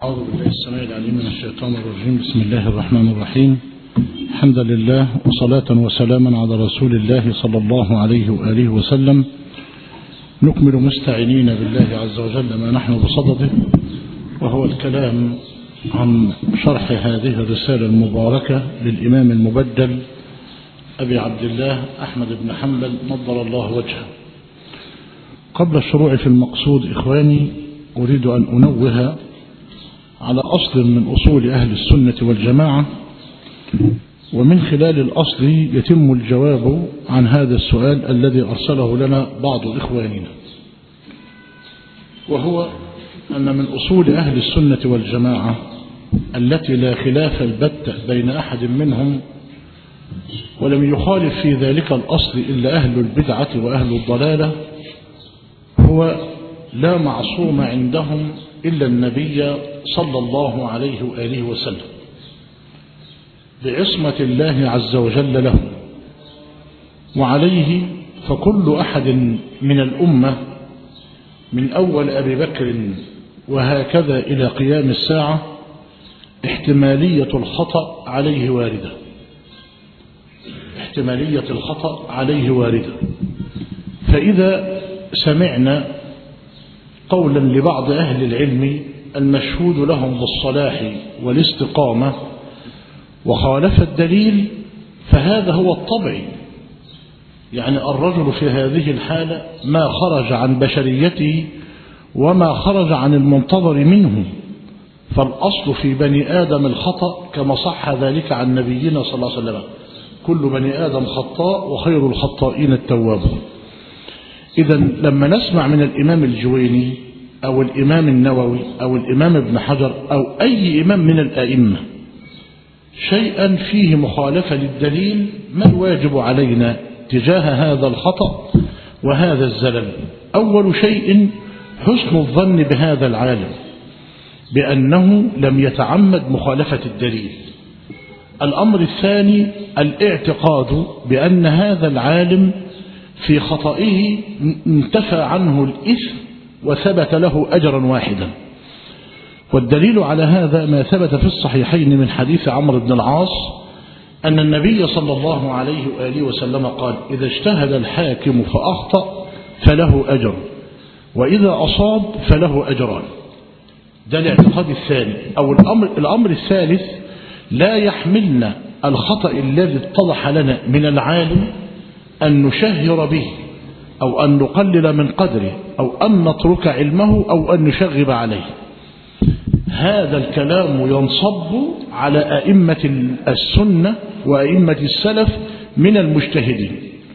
أعوذ بالله السميع العليم من الشيطان الرجيم بسم الله الرحمن الرحيم الحمد لله وصلاة وسلاما على رسول الله صلى الله عليه وآله وسلم نكمل مستعينين بالله عز وجل ما نحن بصدده وهو الكلام عن شرح هذه الرسالة المباركة للإمام المبدل أبي عبد الله أحمد بن حنبل نضر الله وجهه قبل الشروع في المقصود إخواني أريد أن أنوه على أصل من أصول أهل السنة والجماعة ومن خلال الأصل يتم الجواب عن هذا السؤال الذي أرسله لنا بعض إخواننا وهو أن من أصول أهل السنة والجماعة التي لا خلاف البتة بين أحد منهم ولم يخالف في ذلك الأصل إلا أهل البدعة وأهل الضلالة هو لا معصوم عندهم إلا النبي صلى الله عليه وآله وسلم بعصمة الله عز وجل له وعليه فكل أحد من الأمة من أول أبي بكر وهكذا إلى قيام الساعة احتمالية الخطأ عليه واردة احتمالية الخطأ عليه واردة فإذا سمعنا قولا لبعض أهل العلم المشهود لهم بالصلاح والاستقامة وخالف الدليل فهذا هو الطبع يعني الرجل في هذه الحالة ما خرج عن بشريته وما خرج عن المنتظر منه فالأصل في بني آدم الخطأ كما صح ذلك عن نبينا صلى الله عليه وسلم كل بني آدم خطاء وخير الخطائين التوابون إذا لما نسمع من الإمام الجويني أو الإمام النووي أو الإمام ابن حجر أو أي إمام من الأئمة شيئا فيه مخالفة للدليل ما الواجب علينا تجاه هذا الخطأ وهذا الزلل أول شيء حسن الظن بهذا العالم بأنه لم يتعمد مخالفة الدليل الأمر الثاني الاعتقاد بأن هذا العالم في خطئه انتفى عنه الإثم وثبت له أجرا واحدا والدليل على هذا ما ثبت في الصحيحين من حديث عمرو بن العاص أن النبي صلى الله عليه وآله وسلم قال إذا اجتهد الحاكم فأخطأ فله أجر وإذا أصاب فله أجران ده الاعتقاد الثاني أو الأمر, الأمر الثالث لا يحملنا الخطأ الذي اتضح لنا من العالم أن نشهر به أو أن نقلل من قدره أو أن نترك علمه أو أن نشغب عليه هذا الكلام ينصب على أئمة السنة وأئمة السلف من المجتهدين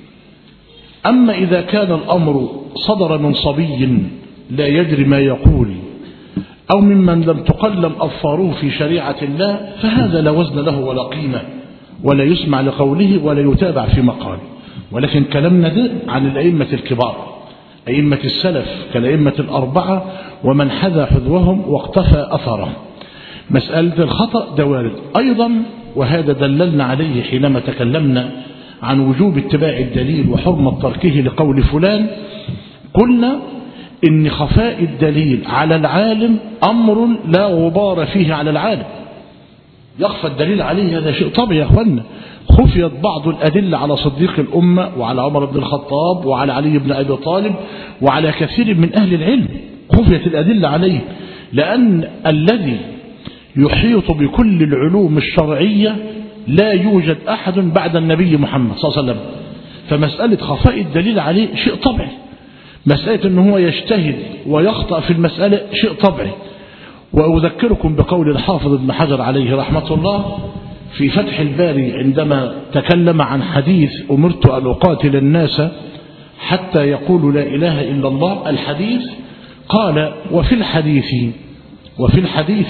أما إذا كان الأمر صدر من صبي لا يدري ما يقول أو ممن لم تقلم أظفاره في شريعة الله فهذا لا وزن له ولا قيمة ولا يسمع لقوله ولا يتابع في مقاله ولكن كلامنا ده عن الأئمة الكبار أئمة السلف كالأئمة الأربعة ومن حذا حذوهم واقتفى أثرهم مسألة الخطأ ده وارد أيضا وهذا دللنا عليه حينما تكلمنا عن وجوب اتباع الدليل وحرمة تركه لقول فلان قلنا إن خفاء الدليل على العالم أمر لا غبار فيه على العالم يخفى الدليل عليه هذا شيء طبيعي يا أخوانا خفيت بعض الأدلة على صديق الأمة وعلى عمر بن الخطاب وعلى علي بن أبي طالب وعلى كثير من أهل العلم خفيت الأدلة عليه لأن الذي يحيط بكل العلوم الشرعية لا يوجد أحد بعد النبي محمد صلى الله عليه وسلم فمسألة خفاء الدليل عليه شيء طبيعي مسألة أنه هو يجتهد ويخطأ في المسألة شيء طبيعي وأذكركم بقول الحافظ ابن حجر عليه رحمة الله في فتح الباري عندما تكلم عن حديث أمرت أن أقاتل الناس حتى يقولوا لا إله إلا الله الحديث قال وفي الحديث وفي الحديث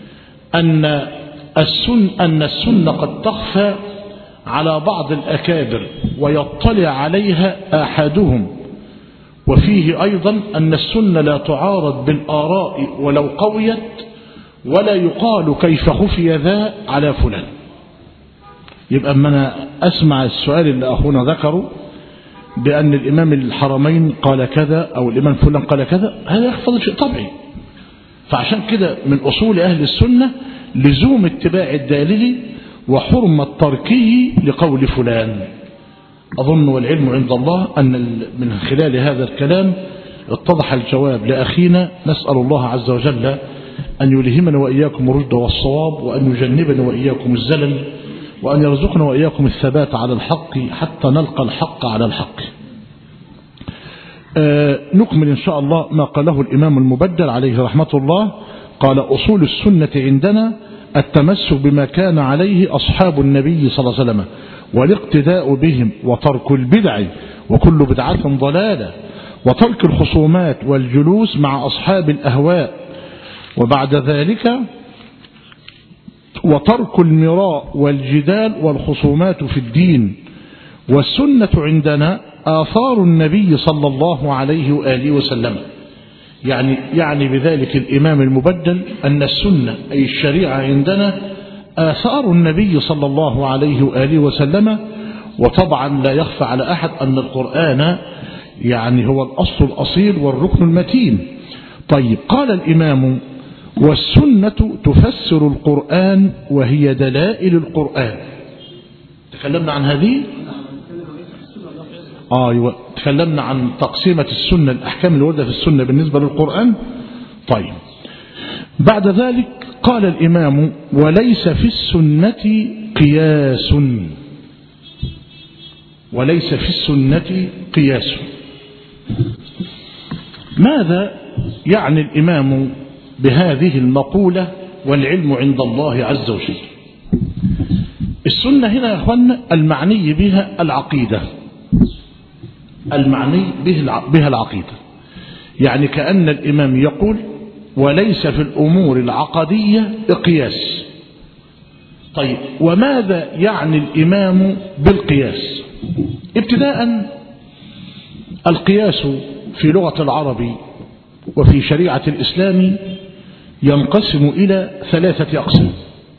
أن السن أن السنة قد تخفى على بعض الأكابر ويطلع عليها أحدهم وفيه أيضا أن السنة لا تعارض بالآراء ولو قويت ولا يقال كيف خفي ذا على فلان يبقى أما أنا أسمع السؤال اللي أخونا ذكره بأن الإمام الحرمين قال كذا أو الإمام فلان قال كذا هذا يحفظ شيء طبيعي فعشان كده من أصول أهل السنة لزوم اتباع الدليل وحرمة تركه لقول فلان أظن والعلم عند الله أن من خلال هذا الكلام اتضح الجواب لأخينا نسأل الله عز وجل أن يلهمنا وإياكم الرشد والصواب وأن يجنبنا وإياكم الزلل وأن يرزقنا وإياكم الثبات على الحق حتى نلقى الحق على الحق آه نكمل إن شاء الله ما قاله الإمام المبدل عليه رحمة الله قال أصول السنة عندنا التمسك بما كان عليه أصحاب النبي صلى الله عليه وسلم والاقتداء بهم وترك البدع وكل بدعة ضلالة وترك الخصومات والجلوس مع أصحاب الأهواء وبعد ذلك وترك المراء والجدال والخصومات في الدين والسنة عندنا آثار النبي صلى الله عليه وآله وسلم يعني يعني بذلك الإمام المبدل أن السنة أي الشريعة عندنا آثار النبي صلى الله عليه وآله وسلم وطبعا لا يخفى على أحد أن القرآن يعني هو الأصل الأصيل والركن المتين طيب قال الإمام والسنة تفسر القرآن وهي دلائل القرآن تكلمنا عن هذه آه أيوة تكلمنا عن تقسيمة السنة الأحكام اللي وردة في السنة بالنسبة للقرآن طيب بعد ذلك قال الإمام وليس في السنة قياس وليس في السنة قياس ماذا يعني الإمام بهذه المقولة والعلم عند الله عز وجل السنة هنا يا أخوانا المعني بها العقيدة المعني بها العقيدة يعني كأن الإمام يقول وليس في الأمور العقدية قياس طيب وماذا يعني الإمام بالقياس ابتداء القياس في لغة العرب وفي شريعة الإسلام ينقسم إلى ثلاثة أقسام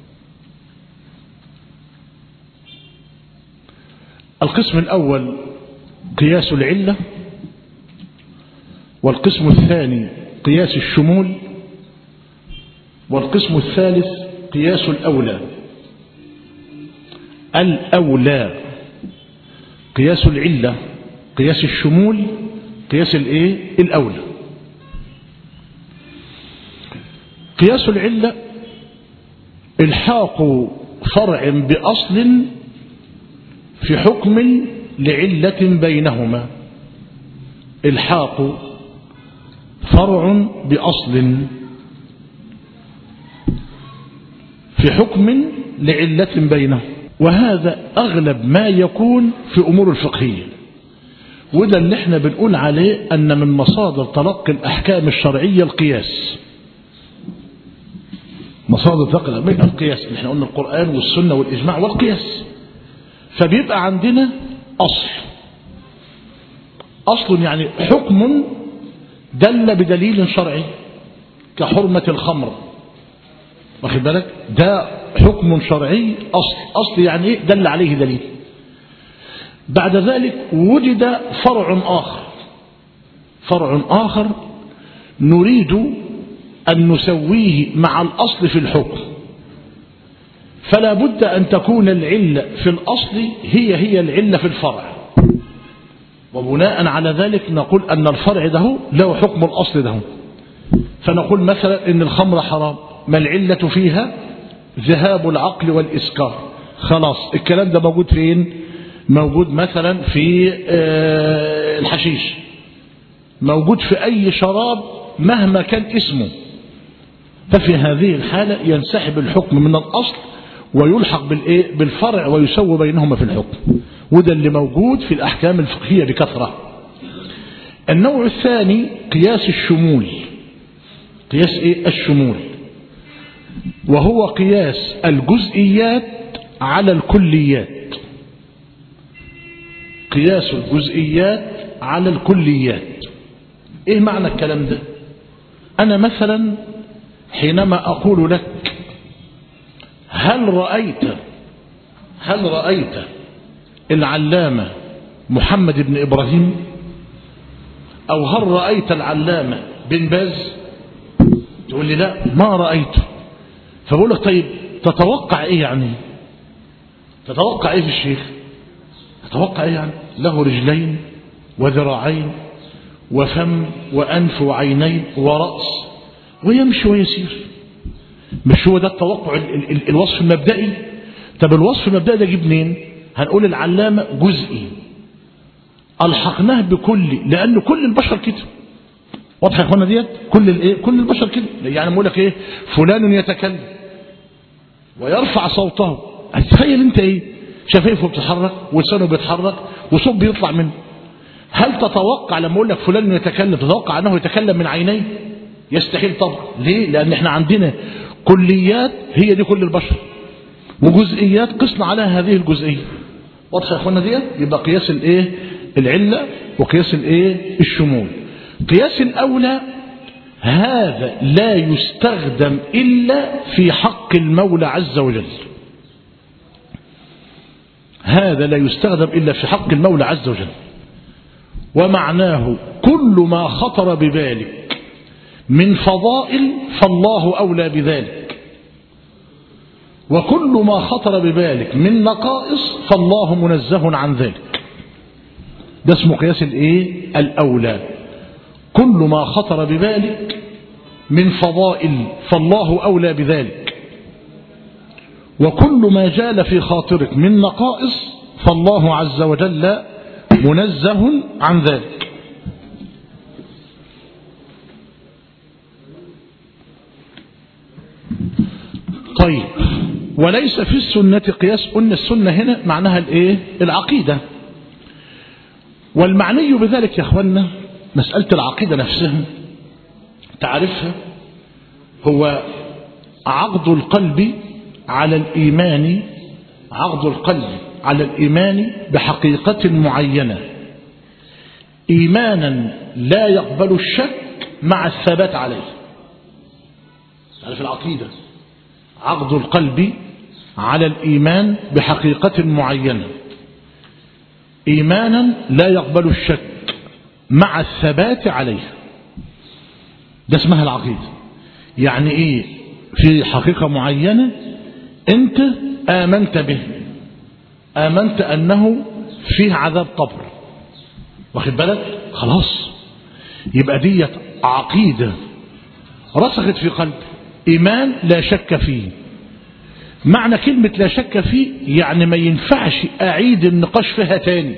القسم الأول قياس العلة والقسم الثاني قياس الشمول والقسم الثالث قياس الأولى الأولى قياس العلة قياس الشمول قياس الايه الأولى قياس العلة الحاق فرع بأصل في حكم لعلة بينهما الحاق فرع بأصل في حكم لعلة بينه وهذا أغلب ما يكون في أمور الفقهية وده اللي احنا بنقول عليه أن من مصادر تلقي الأحكام الشرعية القياس مصادر تلقي من القياس اللي احنا قلنا القرآن والسنة والإجماع والقياس فبيبقى عندنا أصل أصل يعني حكم دل بدليل شرعي كحرمة الخمر واخد بالك ده حكم شرعي أصل أصل يعني ايه دل عليه دليل بعد ذلك وجد فرع آخر فرع آخر نريد أن نسويه مع الأصل في الحكم فلا بد أن تكون العلة في الأصل هي هي العلة في الفرع وبناء على ذلك نقول أن الفرع ده له حكم الأصل ده فنقول مثلا أن الخمر حرام ما العلة فيها ذهاب العقل والإسكار خلاص الكلام ده موجود فين موجود مثلا في الحشيش موجود في أي شراب مهما كان اسمه ففي هذه الحالة ينسحب الحكم من الأصل ويلحق بالإيه؟ بالفرع ويسوي بينهما في الحكم وده اللي موجود في الأحكام الفقهية بكثرة النوع الثاني قياس الشمول قياس إيه؟ الشمول وهو قياس الجزئيات على الكليات قياس الجزئيات على الكليات ايه معنى الكلام ده انا مثلا حينما اقول لك هل رأيت هل رأيت العلامة محمد بن إبراهيم أو هل رأيت العلامة بن باز تقول لي لا ما رأيته فبقول لك طيب تتوقع ايه يعني تتوقع ايه في الشيخ تتوقع ايه يعني له رجلين وذراعين وفم وأنف وعينين ورأس ويمشي ويسير مش هو ده التوقع ال ال ال الوصف المبدئي طب الوصف المبدئي ده جه منين هنقول العلامة جزئي ألحقناه بكل لأن كل البشر كده واضح يا اخوانا ديت كل الايه كل البشر كده يعني بقول لك ايه فلان يتكلم ويرفع صوته تخيل انت ايه شفايفه بتتحرك ولسانه بيتحرك وصوت بيطلع منه هل تتوقع لما اقول لك فلان يتكلم تتوقع انه يتكلم من عينيه يستحيل طبعا ليه لان احنا عندنا كليات هي دي كل البشر وجزئيات قسنا على هذه الجزئيه واضح يا اخوانا ديت يبقى قياس الايه العله وقياس الايه الشمول قياس الاولى هذا لا يستخدم الا في حق المولى عز وجل هذا لا يستخدم الا في حق المولى عز وجل ومعناه كل ما خطر ببالك من فضائل فالله أولى بذلك وكل ما خطر ببالك من نقائص فالله منزه عن ذلك ده اسمه قياس الايه الاولى كل ما خطر ببالك من فضائل فالله اولى بذلك وكل ما جال في خاطرك من نقائص فالله عز وجل منزه عن ذلك طيب وليس في السنة قياس قلنا السنة هنا معناها الايه العقيدة والمعني بذلك يا اخوانا مسألة العقيدة نفسها تعرفها هو عقد القلب على الإيمان عقد القلب على الإيمان بحقيقة معينة إيمانا لا يقبل الشك مع الثبات عليه يعني في العقيدة عقد القلب على الإيمان بحقيقة معينة إيمانا لا يقبل الشك مع الثبات عليه ده اسمها العقيدة يعني إيه في حقيقة معينة أنت آمنت به آمنت أنه فيه عذاب قبر واخد بالك خلاص يبقى ديت عقيدة رسخت في قلبي إيمان لا شك فيه معنى كلمة لا شك فيه يعني ما ينفعش أعيد النقاش فيها تاني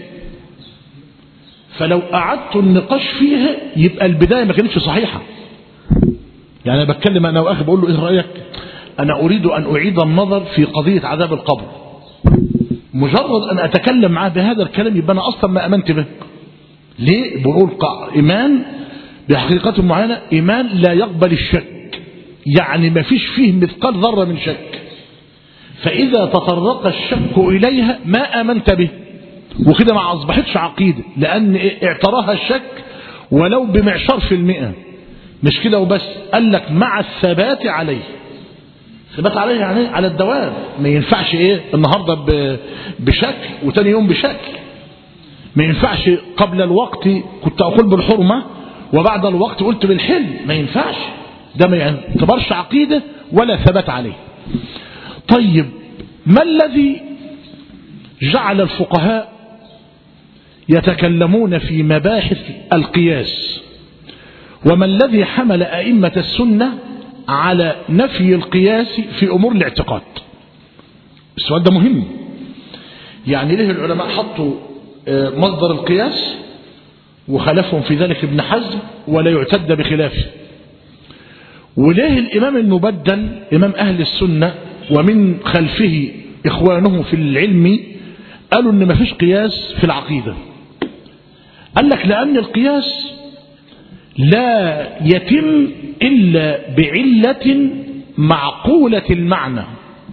فلو أعدت النقاش فيها يبقى البداية ما كانتش صحيحة يعني أنا بتكلم أنا وأخي بقول له إيه رأيك أنا أريد أن أعيد النظر في قضية عذاب القبر مجرد أن أتكلم معاه بهذا الكلام يبقى أنا أصلا ما أمنت به ليه بقول إيمان بحقيقة معينة إيمان لا يقبل الشك يعني ما فيش فيه مثقال ذرة من شك فإذا تطرق الشك إليها ما آمنت به وكده ما أصبحتش عقيدة لأن اعتراها الشك ولو بمعشار في المئة مش كده وبس قال لك مع الثبات عليه ثبات عليه يعني على الدوام ما ينفعش ايه النهاردة بشكل وتاني يوم بشكل ما ينفعش قبل الوقت كنت أقول بالحرمة وبعد الوقت قلت بالحل ما ينفعش ده ما يعتبرش عقيدة ولا ثبات عليه طيب ما الذي جعل الفقهاء يتكلمون في مباحث القياس وما الذي حمل أئمة السنة على نفي القياس في أمور الاعتقاد السؤال ده مهم يعني ليه العلماء حطوا مصدر القياس وخلفهم في ذلك ابن حزم ولا يعتد بخلافه وليه الإمام المبدل إمام أهل السنة ومن خلفه إخوانه في العلم قالوا إن ما فيش قياس في العقيدة قال لك لأن القياس لا يتم إلا بعلة معقولة المعنى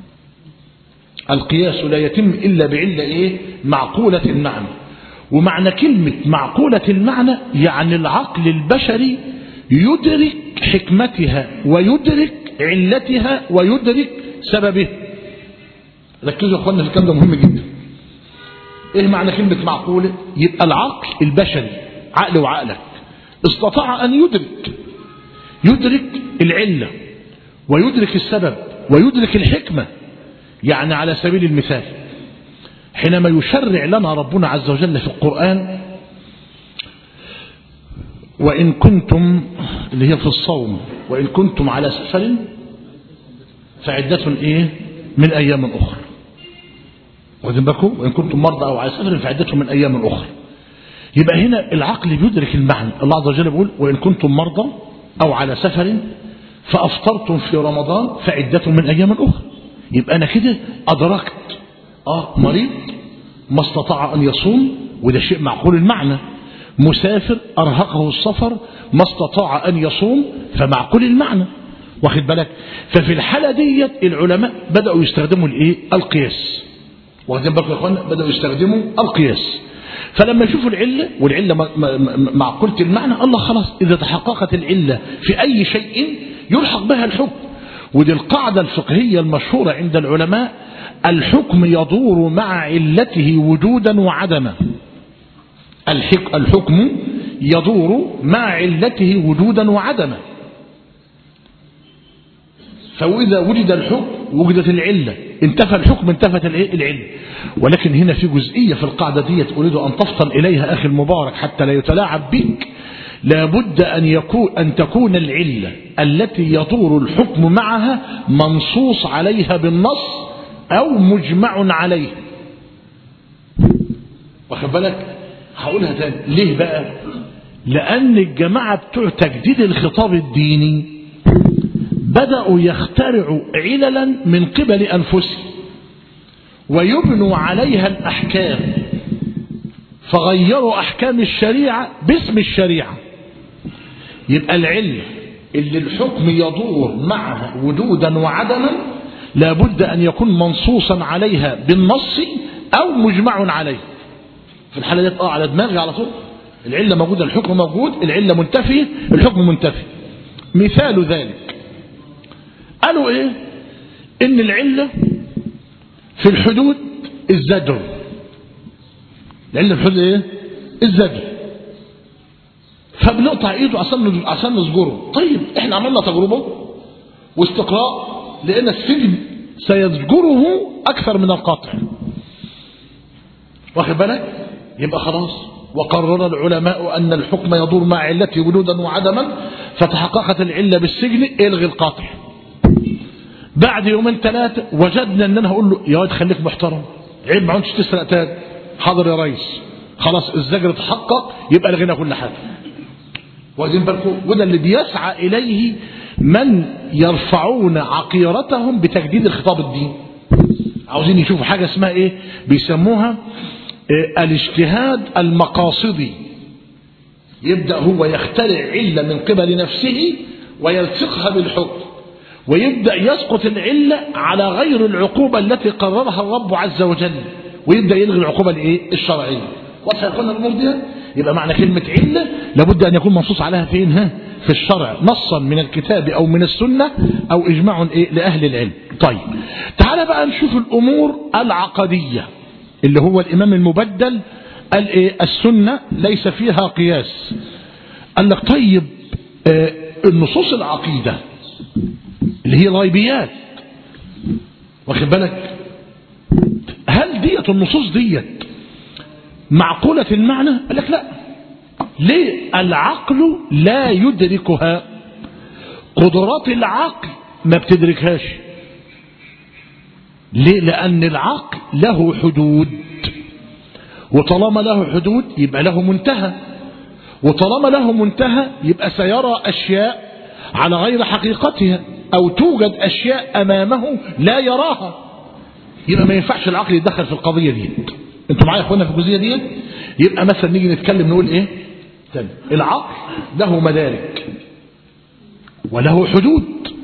القياس لا يتم إلا بعلة إيه؟ معقولة المعنى ومعنى كلمة معقولة المعنى يعني العقل البشري يدرك حكمتها ويدرك علتها ويدرك سببه ركزوا يا اخوانا في الكلام ده مهم جدا ايه معنى كلمة معقولة يبقى العقل البشري عقل وعقلك استطاع ان يدرك يدرك العلة ويدرك السبب ويدرك الحكمة يعني على سبيل المثال حينما يشرع لنا ربنا عز وجل في القرآن وإن كنتم اللي هي في الصوم وإن كنتم على سفر فعدة إيه من أيام أخرى واخدين بالكم وإن كنتم مرضى أو على سفر فعدة من أيام أخرى يبقى هنا العقل بيدرك المعنى الله عز وجل بيقول وإن كنتم مرضى أو على سفر فأفطرتم في رمضان فعدة من أيام أخرى يبقى أنا كده أدركت آه مريض ما استطاع أن يصوم وده شيء معقول المعنى مسافر أرهقه السفر ما استطاع أن يصوم فمعقول المعنى واخد بالك ففي الحالة ديت العلماء بدأوا يستخدموا الايه القياس واخدين بالكم يا اخوانا بدأوا يستخدموا القياس فلما يشوفوا العلة والعلة معقولة المعنى الله خلاص إذا تحققت العلة في أي شيء يلحق بها الحكم ودي القاعدة الفقهية المشهورة عند العلماء الحكم يدور مع علته وجودا وعدما الحكم يدور مع علته وجودا وعدما فإذا وجد الحكم وجدت العلة انتفى الحكم انتفت العلة ولكن هنا في جزئية في القاعدة دي أريد أن تفطن إليها أخي المبارك حتى لا يتلاعب بك لابد أن, يكون أن تكون العلة التي يدور الحكم معها منصوص عليها بالنص أو مجمع عليه واخد بالك هقولها تاني ليه بقى لأن الجماعة بتوع تجديد الخطاب الديني بدأوا يخترعوا عللا من قبل أنفسهم ويبنوا عليها الأحكام فغيروا أحكام الشريعة باسم الشريعة يبقى العلة اللي الحكم يدور معها وجودا وعدما لابد أن يكون منصوصا عليها بالنص أو مجمع عليه في الحالة دي اه على دماغي على طول العلة موجودة الحكم موجود العلة منتفية الحكم منتفي مثال ذلك قالوا ايه ان العلة في الحدود الزجر العلة في الحدود ايه الزجر فبنقطع ايده عشان عشان نزجره طيب احنا عملنا تجربة واستقراء لان السجن سيزجره اكثر من القطع واخد بالك يبقى خلاص وقرر العلماء أن الحكم يدور مع علته وجودا وعدما فتحققت العلة بالسجن الغي القاطع بعد يومين ثلاثة وجدنا ان انا هقول له يا واد خليك محترم عيب ما عدتش تسرق تاني حاضر يا ريس خلاص الزجر اتحقق يبقى لغينا كل حاجة واخدين بالكم وده اللي بيسعى اليه من يرفعون عقيرتهم بتجديد الخطاب الديني عاوزين يشوفوا حاجة اسمها ايه بيسموها الاجتهاد المقاصدي يبدأ هو يخترع علة من قبل نفسه ويلصقها بالحكم ويبدأ يسقط العلة على غير العقوبة التي قررها الرب عز وجل ويبدأ يلغي العقوبة الايه الشرعية واضح يكون الأمور دي يبقى معنى كلمة علة لابد أن يكون منصوص عليها فين ها في الشرع نصا من الكتاب أو من السنة أو إجماع إيه لأهل العلم طيب تعال بقى نشوف الأمور العقدية اللي هو الإمام المبدل قال إيه السنة ليس فيها قياس قال لك طيب آه النصوص العقيدة اللي هي الغيبيات واخد بالك هل ديت النصوص ديت معقولة المعنى قال لك لا ليه العقل لا يدركها قدرات العقل ما بتدركهاش ليه لأن العقل له حدود وطالما له حدود يبقى له منتهى وطالما له منتهى يبقى سيرى أشياء على غير حقيقتها أو توجد أشياء أمامه لا يراها يبقى ما ينفعش العقل يتدخل في القضية دي انتوا معايا يا اخوانا في الجزئية دي يبقى مثلا نيجي نتكلم نقول ايه تاني العقل له مدارك وله حدود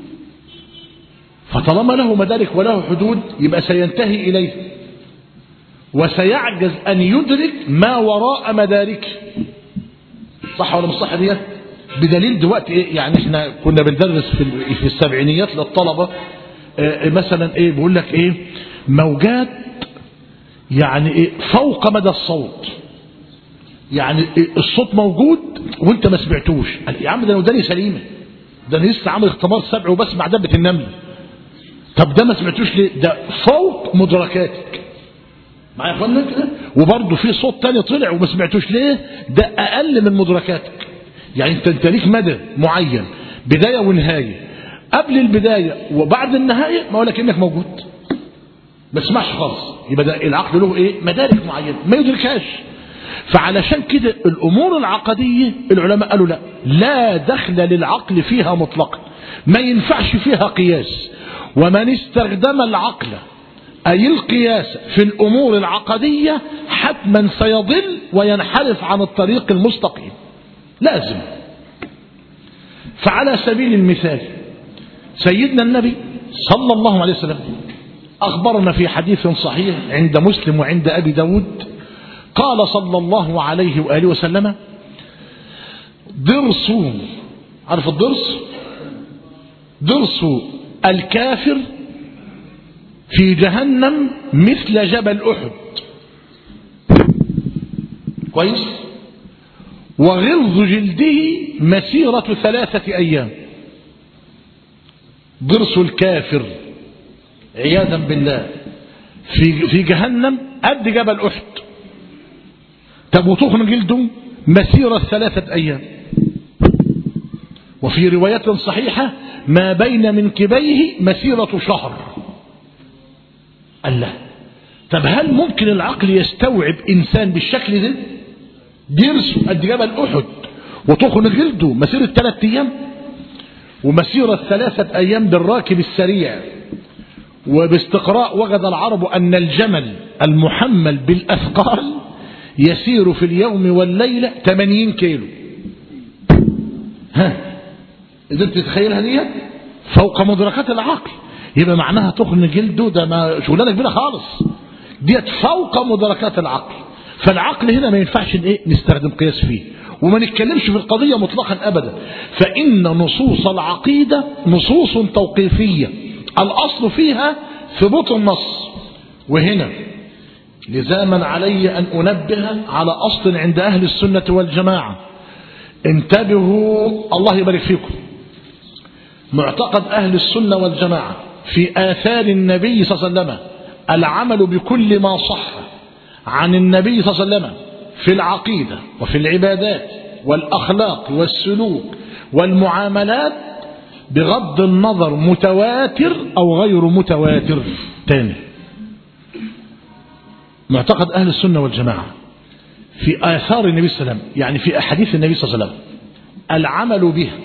فطالما له مدارك وله حدود يبقى سينتهي إليه وسيعجز أن يدرك ما وراء مداركه صح ولا مش صح دي بدليل دلوقتي إيه يعني احنا كنا بندرس في في السبعينيات للطلبة اه مثلا ايه بيقول لك ايه موجات يعني ايه فوق مدى الصوت يعني إيه الصوت موجود وانت ما سمعتوش يا عم ده انا وداني سليمه ده انا لسه عامل اختبار سبع وبسمع دبة النمل طب ده ما سمعتوش ليه ده فوق مدركاتك معايا يا اخوانا كده وبرضه في صوت تاني طلع وما سمعتوش ليه ده اقل من مدركاتك يعني انت انت ليك مدى معين بدايه ونهايه قبل البدايه وبعد النهايه ما اقول لك انك موجود ما تسمعش خالص يبقى ده العقل له ايه مدارك معينه ما يدركهاش فعلشان كده الامور العقديه العلماء قالوا لا لا دخل للعقل فيها مطلقا ما ينفعش فيها قياس ومن استخدم العقل أي القياس في الأمور العقدية حتما سيضل وينحرف عن الطريق المستقيم لازم فعلى سبيل المثال سيدنا النبي صلى الله عليه وسلم أخبرنا في حديث صحيح عند مسلم وعند أبي داود قال صلى الله عليه وآله وسلم ضرس عارف الضرس ضرس الكافر في جهنم مثل جبل أحد كويس وغلظ جلده مسيرة ثلاثة أيام ضرس الكافر عياذا بالله في في جهنم قد جبل أحد طب وتخن جلده مسيرة ثلاثة أيام وفي رواية صحيحة ما بين منكبيه مسيرة شهر الله طب هل ممكن العقل يستوعب إنسان بالشكل ده بيرسو قد جبل أحد وتخن جلده مسيرة ثلاثة أيام ومسيرة ثلاثة أيام بالراكب السريع وباستقراء وجد العرب أن الجمل المحمل بالأثقال يسير في اليوم والليلة 80 كيلو ها قدرت تتخيلها ديت فوق مدركات العقل يبقى معناها تخن جلده ده ما شغلانه كبيره خالص ديت فوق مدركات العقل فالعقل هنا ما ينفعش ايه نستخدم قياس فيه وما نتكلمش في القضية مطلقا أبدا فإن نصوص العقيدة نصوص توقيفية الأصل فيها ثبوت النص وهنا لزاما علي أن أنبه على أصل عند أهل السنة والجماعة انتبهوا الله يبارك فيكم معتقد أهل السنة والجماعة في آثار النبي صلى الله عليه وسلم العمل بكل ما صح عن النبي صلى الله عليه وسلم في العقيدة وفي العبادات والأخلاق والسلوك والمعاملات بغض النظر متواتر أو غير متواتر تاني معتقد أهل السنة والجماعة في آثار النبي صلى الله عليه وسلم يعني في أحاديث النبي صلى الله عليه وسلم العمل بها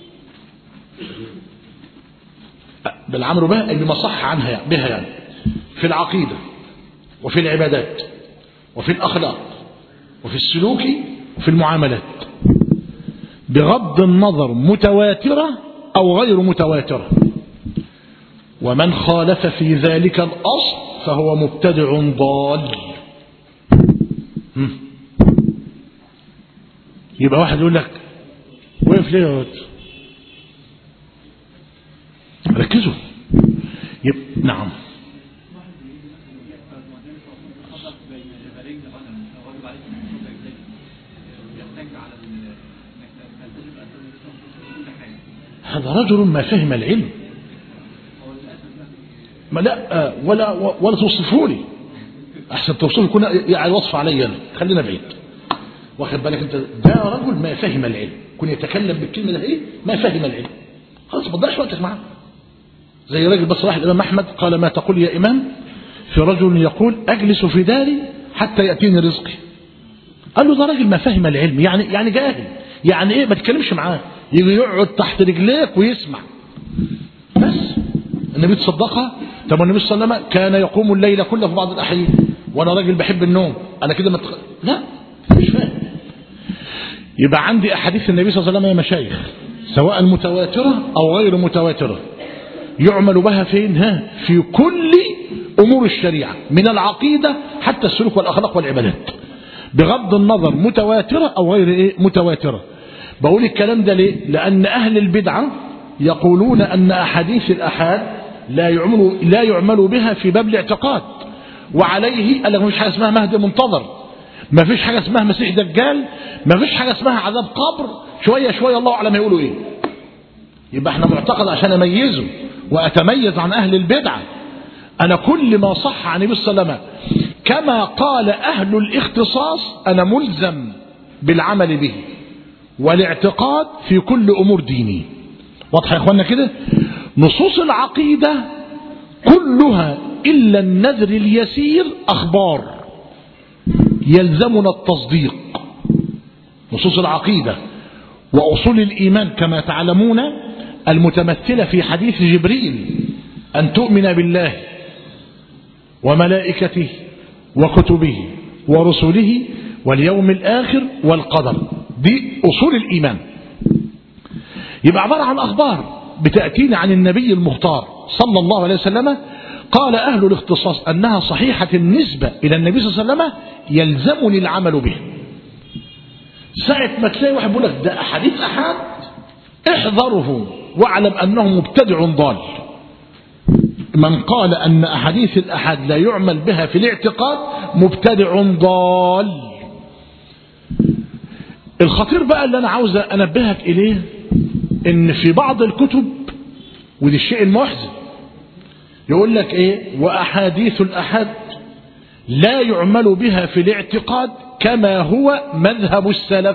بالعمل بها أي بما صح عنها يعني بها يعني في العقيدة وفي العبادات وفي الأخلاق وفي السلوك وفي المعاملات بغض النظر متواترة أو غير متواترة ومن خالف في ذلك الأصل فهو مبتدع ضال يبقى واحد يقول لك وقف ليه يا ولد ركزوا يبقى نعم هذا رجل ما فهم العلم ما لا ولا ولا توصفوا لي احسن توصفوا كنا يعني وصف علي انا خلينا بعيد واخد بالك انت ده رجل ما فهم العلم كن يتكلم بالكلمه ده ايه ما فهم العلم خلاص ما تضيعش وقتك معاه زي راجل بس راح الامام احمد قال ما تقول يا امام في رجل يقول اجلس في داري حتى ياتيني رزقي قال له ده راجل ما فهم العلم يعني يعني جاهل يعني ايه ما تتكلمش معاه يجي يقعد تحت رجليك ويسمع بس النبي تصدقها طب النبي صلى الله عليه وسلم كان يقوم الليل كله في بعض الاحيان وانا راجل بحب النوم انا كده متخ... لا مش فاهم يبقى عندي احاديث النبي صلى الله عليه وسلم يا مشايخ سواء متواتره او غير متواتره يعمل بها فين ها في كل امور الشريعه من العقيده حتى السلوك والاخلاق والعبادات بغض النظر متواتره او غير ايه متواتره بقول الكلام ده ليه لان اهل البدعه يقولون ان احاديث الاحاد لا يعمل لا يعمل بها في باب الاعتقاد وعليه قال لك مفيش حاجه اسمها مهدي منتظر ما فيش حاجه اسمها مسيح دجال ما فيش حاجه اسمها عذاب قبر شويه شويه الله اعلم هيقولوا ايه يبقى احنا معتقد عشان اميزه واتميز عن اهل البدعة انا كل ما صح عن النبي صلى الله عليه وسلم كما قال اهل الاختصاص انا ملزم بالعمل به والاعتقاد في كل امور ديني واضح يا اخوانا كده نصوص العقيدة كلها الا النذر اليسير اخبار يلزمنا التصديق نصوص العقيدة وأصول الإيمان كما تعلمون المتمثلة في حديث جبريل أن تؤمن بالله وملائكته وكتبه ورسله واليوم الآخر والقدر دي أصول الإيمان يبقى عبارة عن أخبار بتأتينا عن النبي المختار صلى الله عليه وسلم قال أهل الاختصاص أنها صحيحة النسبة إلى النبي صلى الله عليه وسلم يلزمني العمل به ساعة ما تلاقي واحد بيقول لك ده أحاديث أحد احذره واعلم أنه مبتدع ضال من قال أن أحاديث الأحد لا يعمل بها في الاعتقاد مبتدع ضال الخطير بقى اللي أنا عاوز أنبهك إليه إن في بعض الكتب ودي الشيء المحزن يقول لك إيه وأحاديث الأحد لا يعمل بها في الاعتقاد كما هو مذهب السلف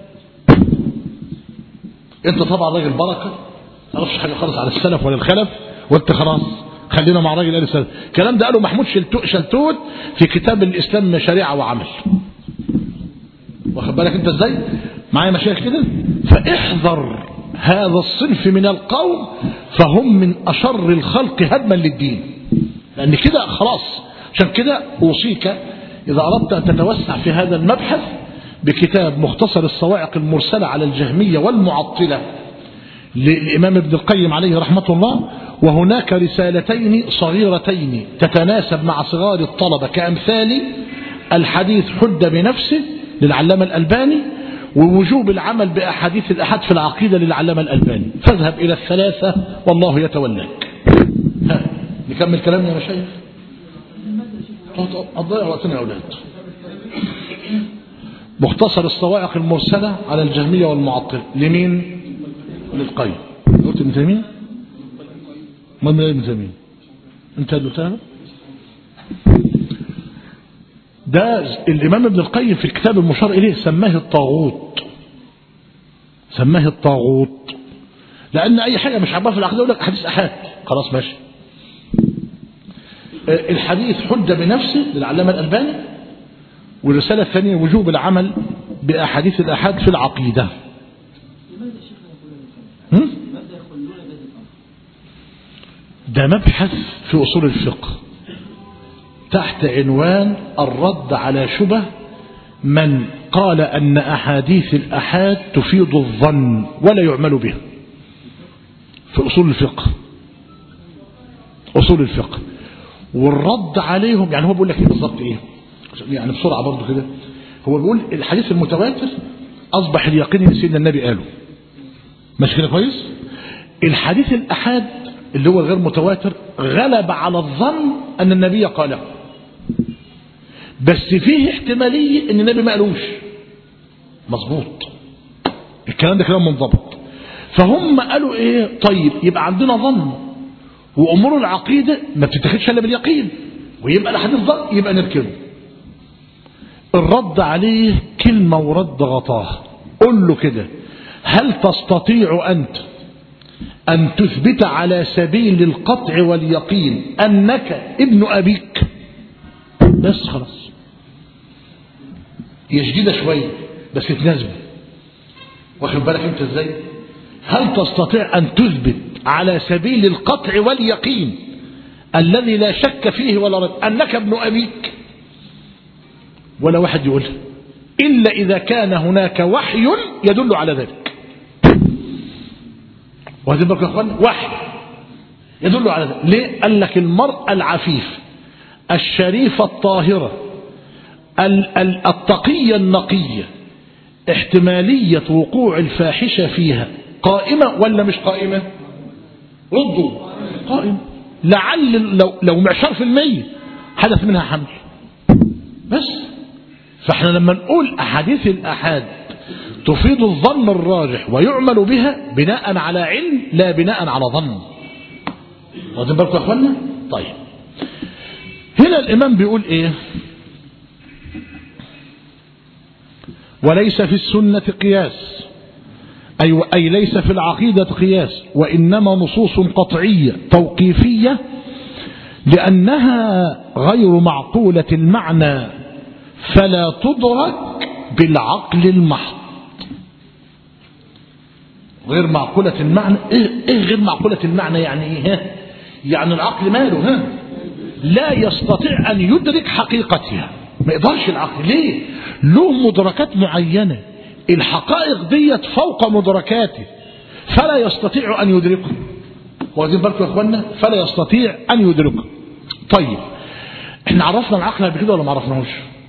انت طبعا راجل بركه ما تعرفش حاجه خالص على السلف ولا الخلف وانت خلاص خلينا مع راجل قال السلف الكلام ده قاله محمود شلتوت في كتاب الاسلام شريعه وعمل واخد بالك انت ازاي معايا مشايخ كده فاحذر هذا الصنف من القوم فهم من اشر الخلق هدما للدين لان كده خلاص عشان كده اوصيك إذا أردت أن تتوسع في هذا المبحث بكتاب مختصر الصواعق المرسلة على الجهمية والمعطلة للإمام ابن القيم عليه رحمة الله وهناك رسالتين صغيرتين تتناسب مع صغار الطلبة كأمثال الحديث حد بنفسه للعلامة الألباني ووجوب العمل بأحاديث الأحد في العقيدة للعلامة الألباني فاذهب إلى الثلاثة والله يتولاك ها نكمل كلامنا يا مشايخ هتضيع وقتنا يا أولاد مختصر الصواعق المرسلة على الجهمية والمعطل لمين للقيم قلت ابن تيمية ما من ابن تيمية انت قلتها ده الإمام ابن القيم في الكتاب المشار إليه سماه الطاغوت سماه الطاغوت لأن أي حاجة مش عبارة في العقيدة يقول لك حديث أحاد خلاص ماشي الحديث حجة بنفسه للعلامة الألباني والرسالة الثانية وجوب العمل بأحاديث الأحاد في العقيدة ده مبحث في أصول الفقه تحت عنوان الرد على شبه من قال أن أحاديث الأحاد تفيد الظن ولا يعمل بها في أصول الفقه أصول الفقه والرد عليهم يعني هو بيقول لك ايه بالظبط ايه يعني بسرعه برضه كده هو بيقول الحديث المتواتر اصبح اليقين اللي سيدنا النبي قاله ماشي كده كويس الحديث الاحاد اللي هو غير متواتر غلب على الظن ان النبي قاله بس فيه احتماليه ان النبي ما قالوش مظبوط الكلام ده كلام منضبط فهم قالوا ايه طيب يبقى عندنا ظن وامور العقيده ما بتتاخدش الا باليقين ويبقى الحديث ظن يبقى نركبه الرد عليه كلمه ورد غطاه قل له كده هل تستطيع انت ان تثبت على سبيل القطع واليقين انك ابن ابيك بس خلاص هي شديده شويه بس تناسبه واخد بالك انت ازاي هل تستطيع ان تثبت على سبيل القطع واليقين الذي لا شك فيه ولا رد أنك ابن أبيك ولا واحد يقول إلا إذا كان هناك وحي يدل على ذلك وهذا بالك يا أخوان وحي يدل على ذلك ليه قال لك المرأة العفيف الشريفة الطاهرة التقية النقية احتمالية وقوع الفاحشة فيها قائمة ولا مش قائمة ردوا قائم لعل لو, لو معشار في المية حدث منها حمل بس فاحنا لما نقول أحاديث الأحاد تفيد الظن الراجح ويعمل بها بناء على علم لا بناء على ظن واخدين بالكم يا اخوانا طيب هنا الامام بيقول ايه وليس في السنة قياس أي, أي ليس في العقيدة قياس وإنما نصوص قطعية توقيفية لأنها غير معقولة المعنى فلا تدرك بالعقل المحض غير معقولة المعنى إيه, إيه غير معقولة المعنى يعني إيه ها؟ يعني العقل ماله ها لا يستطيع أن يدرك حقيقتها ما يقدرش العقل ليه له مدركات معينة الحقائق ديت فوق مدركاته فلا يستطيع أن يدركه واخدين بالكم يا اخوانا فلا يستطيع أن يدركه طيب احنا عرفنا العقل قبل كده ولا ما عرفناهوش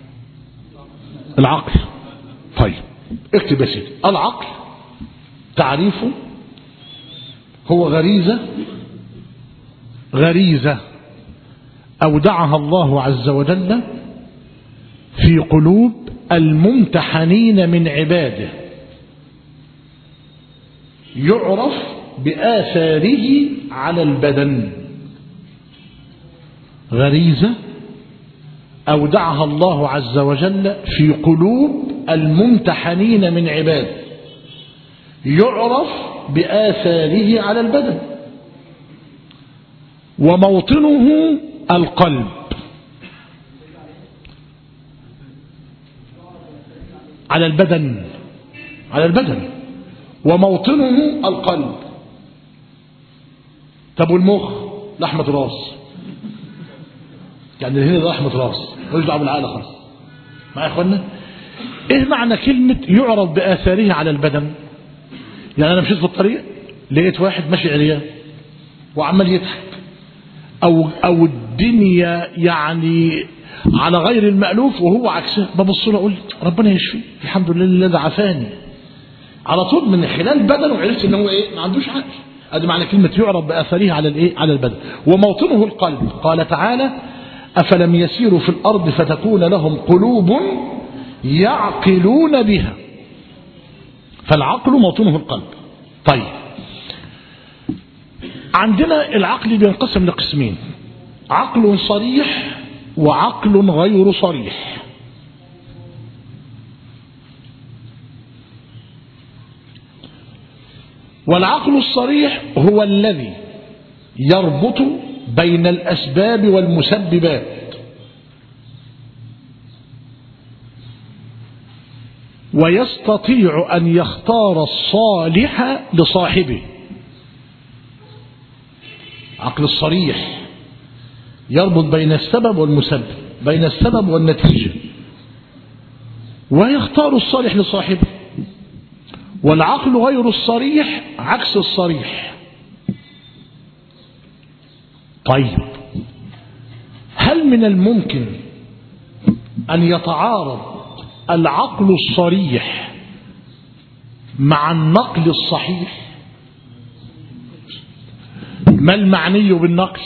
العقل طيب اكتب يا سيدي العقل تعريفه هو غريزة غريزة أودعها الله عز وجل في قلوب الممتحنين من عباده يعرف بآثاره على البدن غريزة أودعها الله عز وجل في قلوب الممتحنين من عباده يعرف بآثاره على البدن وموطنه القلب على البدن على البدن وموطنه القلب طب والمخ لحمة راس يعني هنا لحمة راس ملوش دعوه بالعقل خالص معايا يا اخوانا ايه معنى كلمة يعرف بآثاره على البدن يعني انا مشيت في الطريق لقيت واحد ماشي عريان وعمال يضحك او او الدنيا يعني على غير المألوف وهو عكسه ببص له اقول ربنا يشفي الحمد لله الذي عافاني على طول من خلال بدنه عرفت ان هو ايه ما عندوش عقل ادي معنى كلمه يعرف باثره على الايه على البدن وموطنه القلب قال تعالى افلم يسيروا في الارض فتكون لهم قلوب يعقلون بها فالعقل موطنه القلب طيب عندنا العقل بينقسم لقسمين عقل صريح وعقل غير صريح والعقل الصريح هو الذي يربط بين الأسباب والمسببات ويستطيع أن يختار الصالح لصاحبه عقل الصريح يربط بين السبب والمسبب بين السبب والنتيجة ويختار الصالح لصاحبه والعقل غير الصريح عكس الصريح طيب هل من الممكن أن يتعارض العقل الصريح مع النقل الصحيح ما المعني بالنقل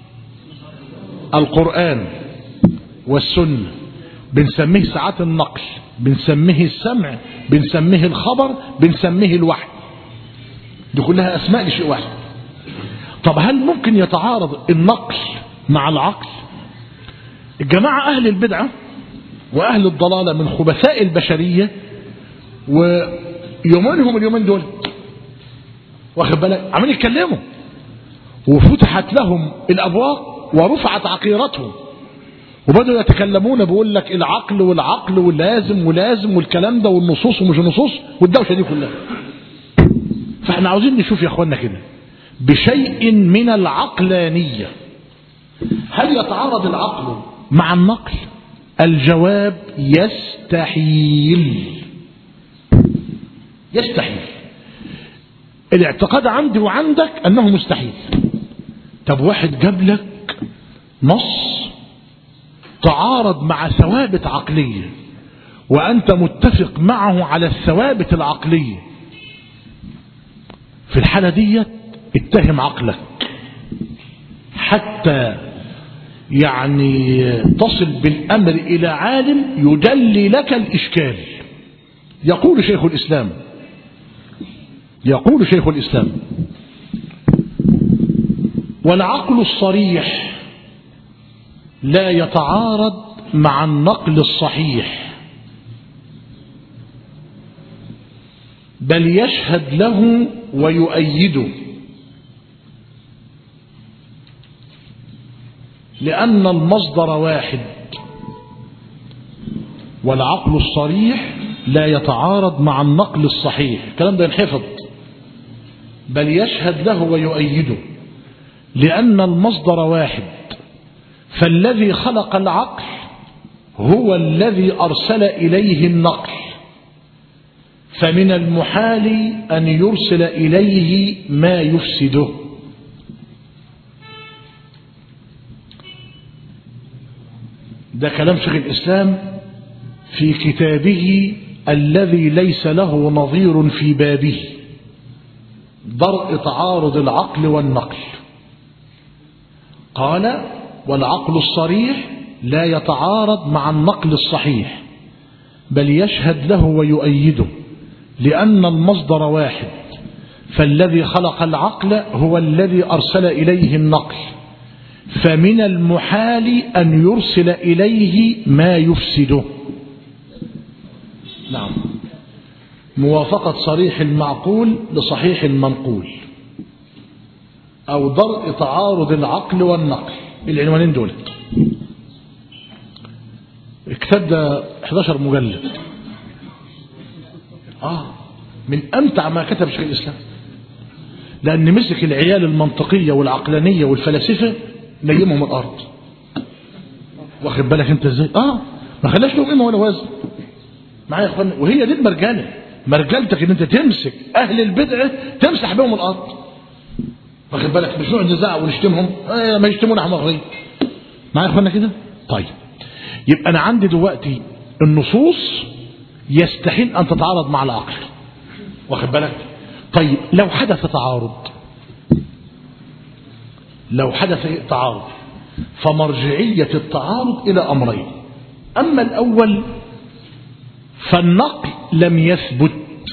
القرآن والسنة بنسميه ساعات النقل بنسميه السمع بنسميه الخبر بنسميه الوحي دي كلها أسماء لشيء واحد طب هل ممكن يتعارض النقل مع العقل الجماعة أهل البدعة وأهل الضلالة من خبثاء البشرية ويومينهم اليومين دول واخد بالك عمالين يتكلموا وفتحت لهم الأبواب ورفعت عقيرتهم وبدأوا يتكلمون بيقول لك العقل والعقل واللازم ولازم والكلام ده والنصوص ومش النصوص والدوشة دي كلها فاحنا عاوزين نشوف يا اخوانا كده بشيء من العقلانية هل يتعارض العقل مع النقل الجواب يستحيل يستحيل الاعتقاد عندي وعندك انه مستحيل طب واحد جاب لك نص تعارض مع ثوابت عقلية وأنت متفق معه على الثوابت العقلية في الحالة دي اتهم عقلك حتى يعني تصل بالأمر إلى عالم يجلي لك الإشكال يقول شيخ الإسلام يقول شيخ الإسلام والعقل الصريح لا يتعارض مع النقل الصحيح بل يشهد له ويؤيده لأن المصدر واحد والعقل الصريح لا يتعارض مع النقل الصحيح الكلام ده ينحفظ بل يشهد له ويؤيده لأن المصدر واحد فالذي خلق العقل هو الذي أرسل إليه النقل فمن المحال أن يرسل إليه ما يفسده ده كلام شيخ الإسلام في كتابه الذي ليس له نظير في بابه درء تعارض العقل والنقل قال والعقل الصريح لا يتعارض مع النقل الصحيح بل يشهد له ويؤيده لأن المصدر واحد فالذي خلق العقل هو الذي أرسل إليه النقل فمن المحال أن يرسل إليه ما يفسده نعم موافقة صريح المعقول لصحيح المنقول أو درء تعارض العقل والنقل العنوانين دول الكتاب ده 11 مجلد آه من أمتع ما كتب شيخ الإسلام لأن مسك العيال المنطقية والعقلانية والفلاسفة نيمهم الأرض واخد بالك أنت إزاي آه ما خلاش له قيمة ولا وزن معايا يا اخوان وهي دي المرجله مرجلتك ان انت تمسك اهل البدعه تمسح بهم الارض واخد بالك مش نقعد نزعق ونشتمهم آه ما يشتمونا احنا غريب معايا يا اخوانا كده طيب يبقى انا عندي دلوقتي النصوص يستحيل ان تتعارض مع العقل واخد بالك طيب لو حدث تعارض لو حدث تعارض فمرجعيه التعارض الى امرين اما الاول فالنقل لم يثبت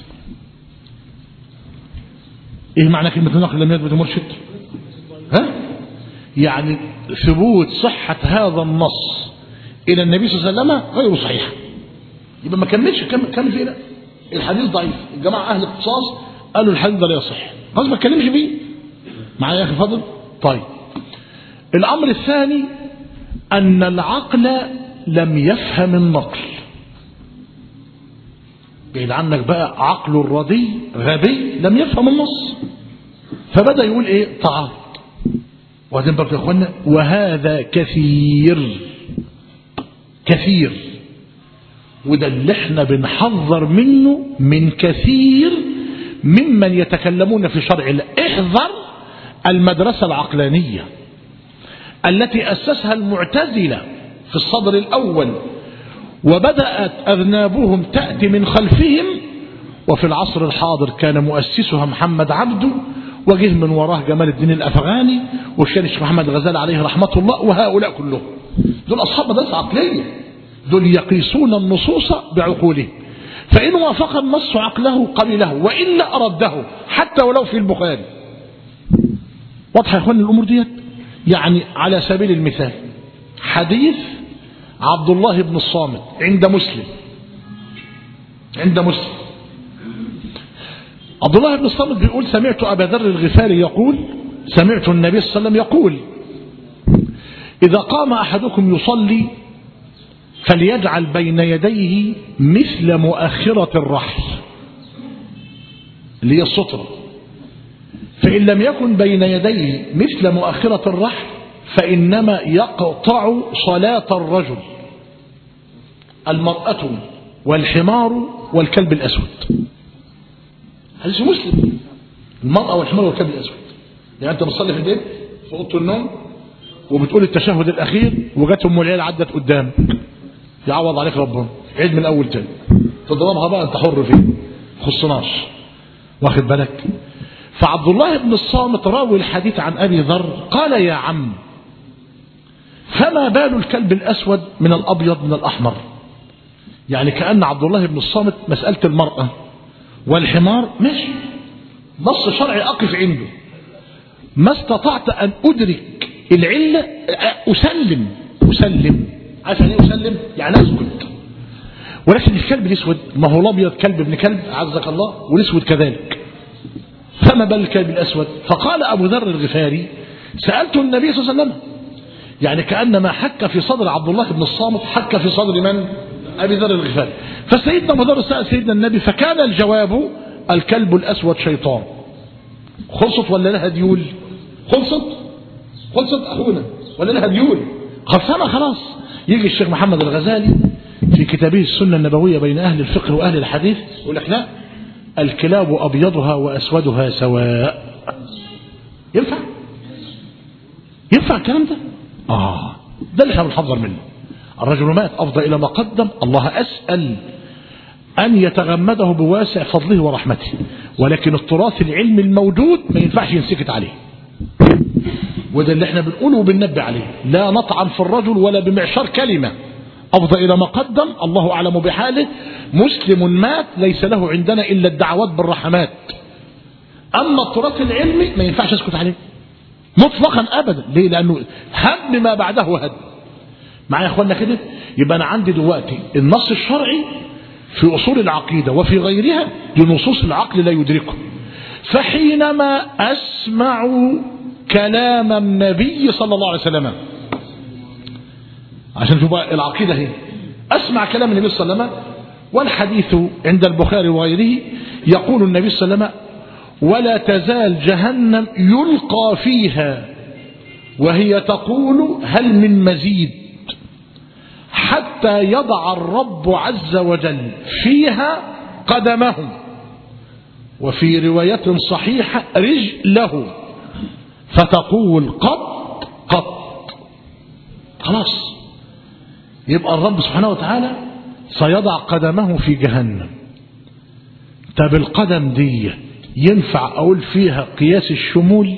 ايه معنى كلمة النقل لم يثبت مرشد ها يعني ثبوت صحة هذا النص الى النبي صلى الله عليه وسلم غير صحيح يبقى ما كملش كم كمل فيه لا الحديث ضعيف الجماعة اهل الاختصاص قالوا الحديث ده لا يصح خلاص ما اتكلمش فيه معايا يا اخي فاضل طيب الامر الثاني ان العقل لم يفهم النقل بعيد عنك بقى عقل الردي غبي لم يفهم النص فبدأ يقول ايه تعارض وبعدين برضه يا اخوانا وهذا كثير كثير وده اللي احنا بنحذر منه من كثير ممن يتكلمون في شرع الله احذر المدرسة العقلانية التي أسسها المعتزلة في الصدر الأول وبدأت أذنابهم تأتي من خلفهم وفي العصر الحاضر كان مؤسسها محمد عبده وجه من وراه جمال الدين الأفغاني والشيخ محمد غزال عليه رحمة الله وهؤلاء كلهم دول أصحاب مدرسة عقلية دول يقيسون النصوص بعقولهم فإن وافق النص عقله قبله وإلا أرده حتى ولو في البخاري واضحة يا أخوان الأمور ديت يعني على سبيل المثال حديث عبد الله بن الصامت عند مسلم عند مسلم عبد الله بن الصامت بيقول سمعت أبا ذر الغفاري يقول سمعت النبي صلى الله عليه وسلم يقول إذا قام أحدكم يصلي فليجعل بين يديه مثل مؤخرة الرحل اللي هي السطرة فإن لم يكن بين يديه مثل مؤخرة الرحل فإنما يقطع صلاة الرجل المرأة والحمار والكلب الأسود حديث مسلم المرأة والحمار والكلب الأسود يعني أنت بتصلي في البيت في أوضة النوم وبتقول التشهد الأخير وجت أم العيال عدت قدامك يعوض عليك ربنا عيد من الأول تاني تضربها بقى أنت حر فيه خصناش واخد بالك فعبد الله بن الصامت راوي الحديث عن أبي ذر قال يا عم فما بال الكلب الأسود من الأبيض من الأحمر يعني كأن عبد الله بن الصامت مسألة المرأة والحمار ماشي نص شرعي أقف عنده ما استطعت أن أدرك العلة أسلم أسلم عارف يعني إيه أسلم يعني أسكت ولكن الكلب الأسود ما هو الأبيض كلب ابن كلب عزك الله والأسود كذلك فما بال الكلب الأسود فقال أبو ذر الغفاري سألت النبي صلى الله عليه وسلم يعني كأن ما حك في صدر عبد الله بن الصامت حك في صدر من أبي ذر الغفاري فسيدنا أبو ذر سأل سيدنا النبي فكان الجواب الكلب الأسود شيطان خلصت ولا لها ديول خلصت خلصت أخونا ولا لها ديول خلصنا خلاص يجي الشيخ محمد الغزالي في كتابه السنة النبوية بين أهل الفقه وأهل الحديث يقول لك لا الكلاب أبيضها وأسودها سواء ينفع ينفع الكلام ده آه ده اللي احنا بنحذر منه الرجل مات أفضى إلى ما قدم الله أسأل أن يتغمده بواسع فضله ورحمته ولكن التراث العلمي الموجود ما ينفعش ينسكت عليه وده اللي احنا بنقوله وبننبه عليه لا نطعن في الرجل ولا بمعشار كلمة أفضى إلى ما قدم الله أعلم بحاله مسلم مات ليس له عندنا إلا الدعوات بالرحمات أما التراث العلمي ما ينفعش اسكت عليه مطلقا أبدا ليه لأنه هم ما بعده هد معايا يا أخوانا كده يبقى أنا عندي دلوقتي النص الشرعي في أصول العقيدة وفي غيرها لنصوص العقل لا يدركه فحينما أسمع كلام النبي صلى الله عليه وسلم عشان تشوف العقيدة هي أسمع كلام النبي صلى الله عليه وسلم والحديث عند البخاري وغيره يقول النبي صلى الله عليه وسلم ولا تزال جهنم يلقى فيها وهي تقول هل من مزيد حتى يضع الرب عز وجل فيها قدمه وفي رواية صحيحة رجله فتقول قط قط خلاص يبقى الرب سبحانه وتعالى سيضع قدمه في جهنم طب القدم دي ينفع أقول فيها قياس الشمول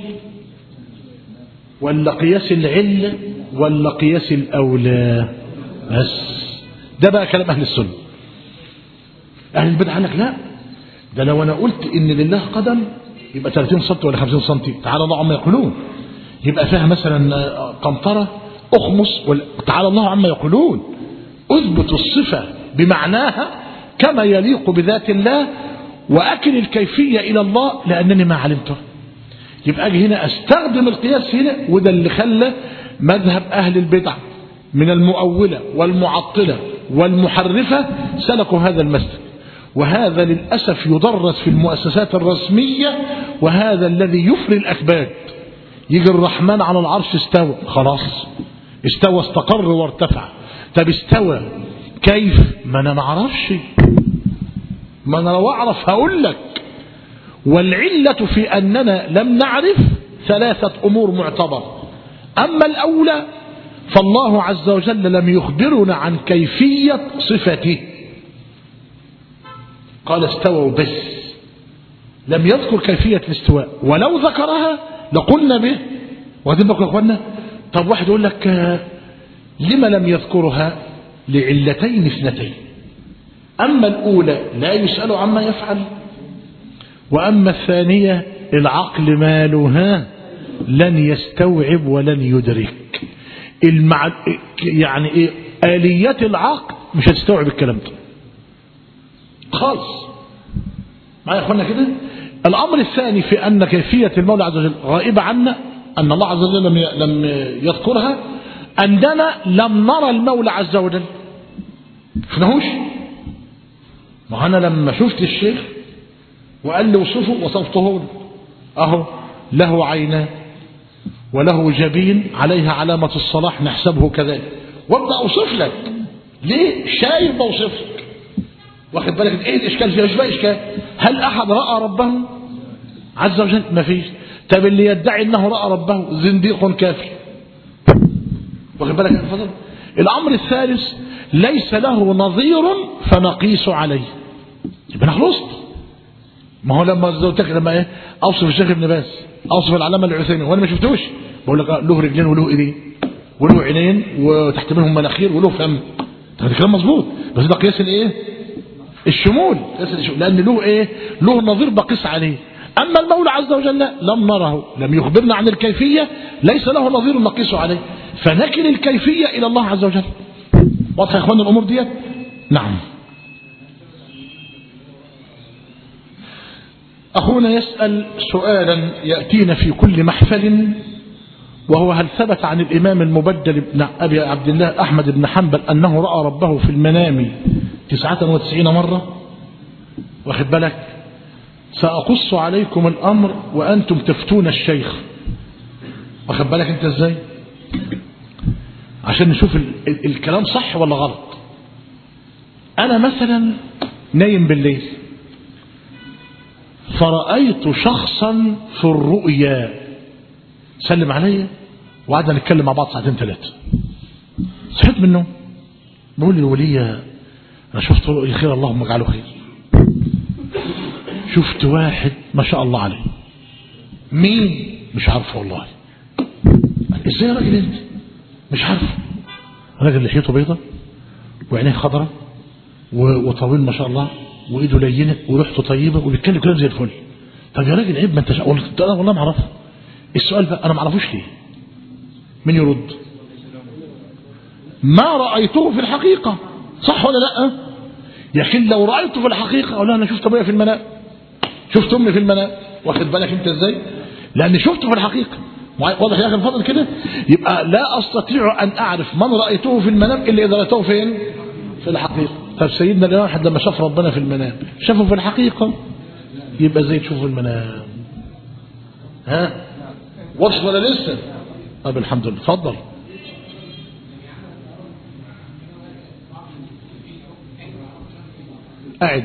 ولا قياس العلة ولا قياس الأولى بس ده بقى كلام أهل السنة أهل البدع قال لك لا ده لو أنا قلت إن لله قدم يبقى 30 سم ولا 50 سم تعالى الله عما يقولون يبقى فيها مثلا قنطرة أخمس ولا تعالى الله عما يقولون أثبت الصفة بمعناها كما يليق بذات الله وأكل الكيفية إلى الله لأنني ما علمته يبقى أجي هنا أستخدم القياس هنا وده اللي خلى مذهب أهل البدع من المؤولة والمعطلة والمحرفة سلكوا هذا المسلك وهذا للأسف يدرس في المؤسسات الرسمية وهذا الذي يفري الأكباد يجي الرحمن على العرش استوى خلاص استوى استقر وارتفع طب استوى كيف ما انا ما اعرفش ما انا لو اعرف هقول لك والعلة في اننا لم نعرف ثلاثة امور معتبرة اما الاولى فالله عز وجل لم يخبرنا عن كيفية صفته قال استووا بس لم يذكر كيفية الاستواء ولو ذكرها لقلنا به واخدين بالكم يا اخوانا طب واحد يقول لك لما لم يذكرها لعلتين اثنتين أما الأولى لا يسأل عما يفعل وأما الثانية العقل مالها لن يستوعب ولن يدرك المع... يعني إيه آليات العقل مش هتستوعب الكلام ده خالص معايا يا اخوانا كده الأمر الثاني في أن كيفية المولى عز وجل غائبة عنا أن الله عز وجل لم لم يذكرها أننا لم نرى المولى عز وجل شفناهوش ما أنا لما شفت الشيخ وقال لي وصفه وصفته أهو له عينان وله جبين عليها علامة الصلاح نحسبه كذلك وابدأ أوصف لك ليه شايف بوصف لك واخد بالك ايه الاشكال فيها مش بقى اشكال هل احد راى ربه عز وجل ما فيش طب اللي يدعي انه راى ربه زنديق كافر واخد بالك يا فضل الامر الثالث ليس له نظير فنقيس عليه يبقى انا خلصت ما هو لما زوجتك لما ايه اوصف الشيخ ابن باز اوصف العلامه العثيمين وانا ما شفتوش بقول لك له رجلين وله ايدين وله عينين وتحت منهم مناخير وله فم ده كلام مظبوط بس ده قياس الايه الشمول قياس الشمول لان له ايه له نظير بقيس عليه اما المولى عز وجل لم نره لم يخبرنا عن الكيفيه ليس له نظير نقيس عليه فنكل الكيفيه الى الله عز وجل واضح يا اخوان الامور ديت نعم أخونا يسأل سؤالا يأتينا في كل محفل وهو هل ثبت عن الإمام المبدل بن أبي عبد الله أحمد بن حنبل أنه رأى ربه في المنام تسعة وتسعين مرة واخد بالك سأقص عليكم الأمر وأنتم تفتون الشيخ واخد بالك أنت إزاي عشان نشوف ال ال الكلام صح ولا غلط أنا مثلا نايم بالليل فرأيت شخصا في الرؤيا سلم عليا وقعدنا نتكلم مع بعض ساعتين ثلاثة صحيت منه بقول لي الولية أنا شفت رؤيا خير اللهم اجعله خير شفت واحد ما شاء الله عليه مين مش عارفه والله ازاي يا راجل انت مش عارفه راجل لحيته بيضة وعينيه خضراء وطويل ما شاء الله وايده لينه وريحته طيبه وبيتكلم كلام زي الفل طب يا راجل عيب ما انت شا... انا والله ما اعرفه السؤال بقى انا ما اعرفوش ليه مين يرد ما رايته في الحقيقه صح ولا لا لكن لو رايته في الحقيقه اقول انا شفت ابويا في المنام شفت امي في المنام واخد بالك انت ازاي لان شفته في الحقيقه واضح يا اخي الفضل كده يبقى لا استطيع ان اعرف من رايته في المنام الا اذا رايته فين في الحقيقه طب سيدنا الواحد لما شاف ربنا في المنام شافه في الحقيقة يبقى زي تشوفه المنام ها واضح ولا لسه طب الحمد لله اتفضل قاعد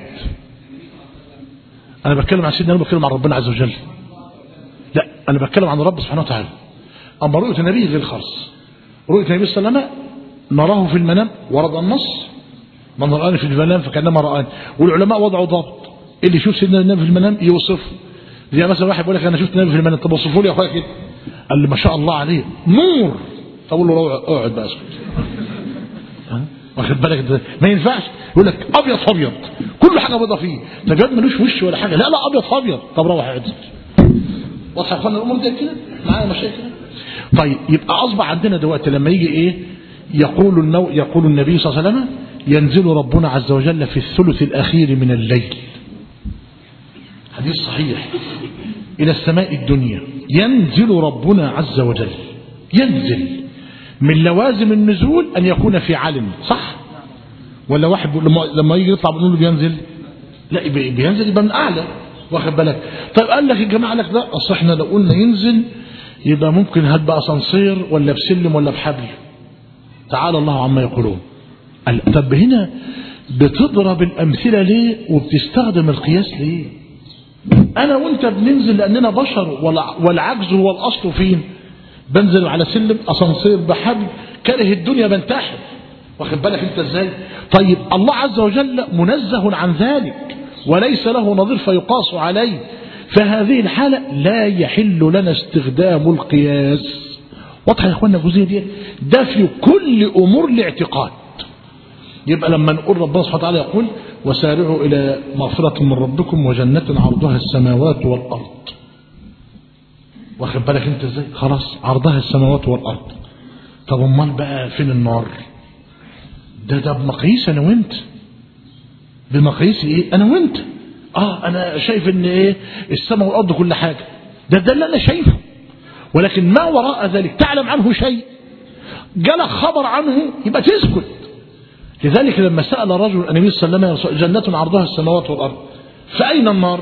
انا بتكلم عن سيدنا انا بتكلم عن ربنا عز وجل لا انا بتكلم عن رب سبحانه وتعالى اما رؤيه النبي غير خالص رؤيه النبي صلى الله عليه وسلم نراه في المنام ورد النص من رآني في المنام فكانما رآني والعلماء وضعوا ضبط اللي يشوف سيدنا النبي في المنام يوصفه زي مثلا واحد بيقول لك انا شفت النبي في المنام طب وصفوا لي يا اخويا كده قال لي ما شاء الله عليه نور فاقول له اقعد بقى اسكت واخد بالك ده ما ينفعش يقول لك ابيض في ابيض كل حاجه بيضه فيه طب ياد ملوش وش ولا حاجه لا لا ابيض في ابيض طب روح اقعد واضح يا اخوانا الامور دي كده معايا مشاكل طيب يبقى اصبح عندنا دلوقتي لما يجي ايه يقول النو يقول النبي صلى الله عليه وسلم ينزل ربنا عز وجل في الثلث الأخير من الليل حديث صحيح إلى السماء الدنيا ينزل ربنا عز وجل ينزل من لوازم النزول أن يكون في علم صح ولا واحد لما يجي يطلع بنقول له بينزل لا بينزل يبقى من أعلى واخد بالك طيب قال لك الجماعة لك لا أصل احنا لو قلنا ينزل يبقى ممكن هات بقى اسانسير ولا بسلم ولا بحبل تعالى الله عما يقولون طب هنا بتضرب الأمثلة ليه وبتستخدم القياس ليه أنا وأنت بننزل لأننا بشر والعجز هو الأصل فين بنزل على سلم أسانسير بحبل كاره الدنيا بنتحر واخد بالك أنت إزاي طيب الله عز وجل منزه عن ذلك وليس له نظير فيقاس عليه فهذه الحالة لا يحل لنا استخدام القياس واضح يا اخوانا الجزئيه دي ده في كل امور الاعتقاد يبقى لما نقول ربنا سبحانه وتعالى يقول وسارعوا إلى مغفرة من ربكم وجنة عرضها السماوات والأرض واخد بالك انت ازاي خلاص عرضها السماوات والأرض طب امال بقى فين النار ده ده بمقاييس انا وانت بمقاييس ايه انا وانت اه انا شايف ان ايه السماء والارض كل حاجه ده ده اللي انا شايفه ولكن ما وراء ذلك تعلم عنه شيء جالك خبر عنه يبقى تسكت لذلك لما سأل رجل النبي صلى الله عليه وسلم جنة عرضها السماوات والأرض فأين النار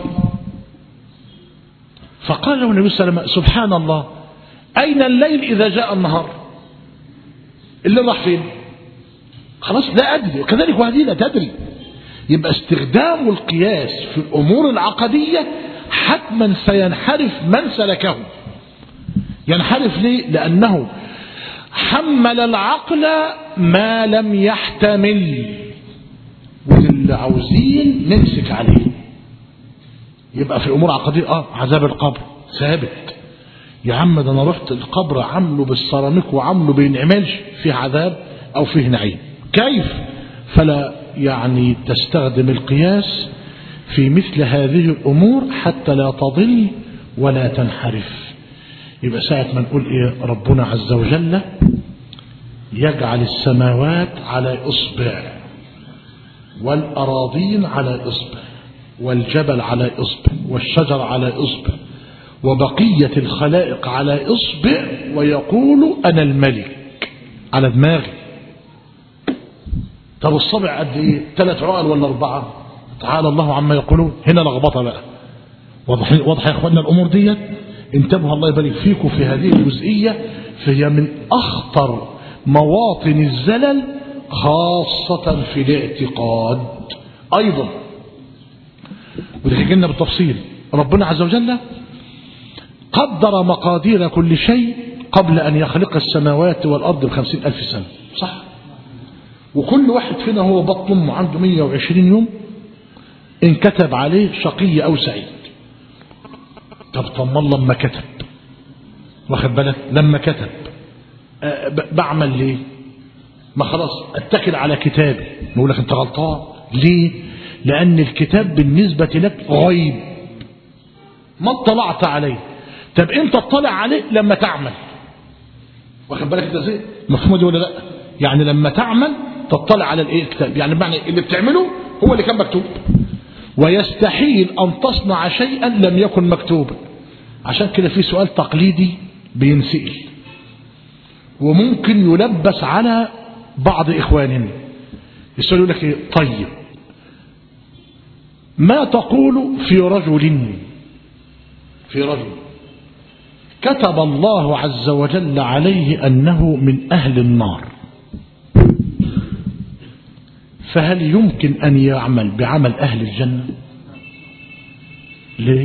فقال له النبي صلى الله عليه وسلم سبحان الله أين الليل إذا جاء النهار اللي راح فين خلاص لا أدري وكذلك وهذه لا تدري يبقى استخدام القياس في الأمور العقدية حتما سينحرف من سلكه ينحرف ليه لأنه حمل العقل ما لم يحتمل واللي عاوزين نمسك عليه يبقى في الامور عقديه اه عذاب القبر ثابت يا عم ده انا رحت القبر عامله بالسيراميك وعامله بينعملش فيه عذاب او فيه نعيم كيف فلا يعني تستخدم القياس في مثل هذه الأمور حتى لا تضل ولا تنحرف يبقى ساعة ما نقول إيه ربنا عز وجل يجعل السماوات على إصبع والأراضين على إصبع والجبل على إصبع والشجر على إصبع وبقية الخلائق على إصبع ويقول أنا الملك على دماغي طب الصبع قد إيه ثلاث عقل ولا أربعة تعالى الله عما يقولون هنا لخبطة بقى واضح واضح يا اخوانا الامور ديت انتبهوا الله يبارك فيكم في هذه الجزئيه فهي من اخطر مواطن الزلل خاصة في الاعتقاد ايضا وده هيجي لنا بالتفصيل ربنا عز وجل قدر مقادير كل شيء قبل ان يخلق السماوات والارض بخمسين الف سنة صح وكل واحد فينا هو بطن امه عنده 120 يوم ان كتب عليه شقي او سعيد طب طمان لما كتب واخد بالك لما كتب أه ب- بعمل ليه ما خلاص اتكل على كتابي بقول لك انت غلطان ليه لان الكتاب بالنسبة لك غيب ما اطلعت عليه طب انت اطلع عليه لما تعمل واخد بالك انت ازاي مفهومه دي ولا لا يعني لما تعمل تطلع على الايه الكتاب يعني معنى اللي بتعمله هو اللي كان مكتوب ويستحيل أن تصنع شيئا لم يكن مكتوبا عشان كده في سؤال تقليدي بينسئل وممكن يلبس على بعض إخواننا السؤال يقول لك إيه؟ طيب ما تقول في رجل في رجل كتب الله عز وجل عليه أنه من أهل النار فهل يمكن أن يعمل بعمل أهل الجنة ليه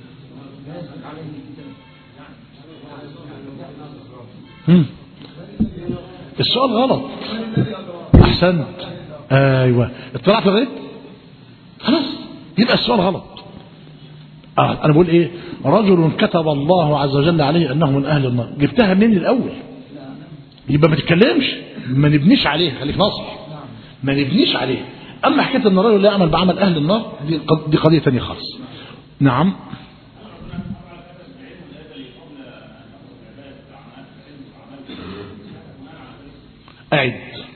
مم. السؤال غلط أحسنت أيوة اطلعت لغاية خلاص يبقى السؤال غلط آه أنا بقول إيه رجل كتب الله عز وجل عليه أنه من أهل النار جبتها منين الأول يبقى ما تتكلمش ما نبنيش عليه خليك ناصح ما نبنيش عليه أما حكاية أن الرجل لا يعمل بعمل أهل النار دي قض- دي قضية ثانية خالص نعم أعد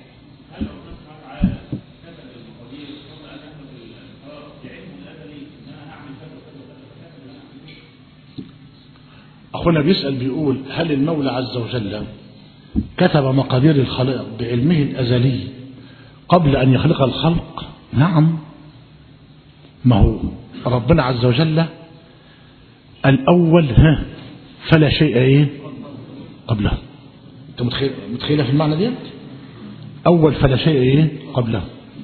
أخونا بيسأل بيقول هل المولى عز وجل كتب مقادير الخلائق بعلمه الأزلي قبل أن يخلق الخلق نعم ما هو ربنا عز وجل الأول ها فلا شيء إيه قبله أنت متخيل متخيلة في المعنى ديت أول فلا شيء إيه قبله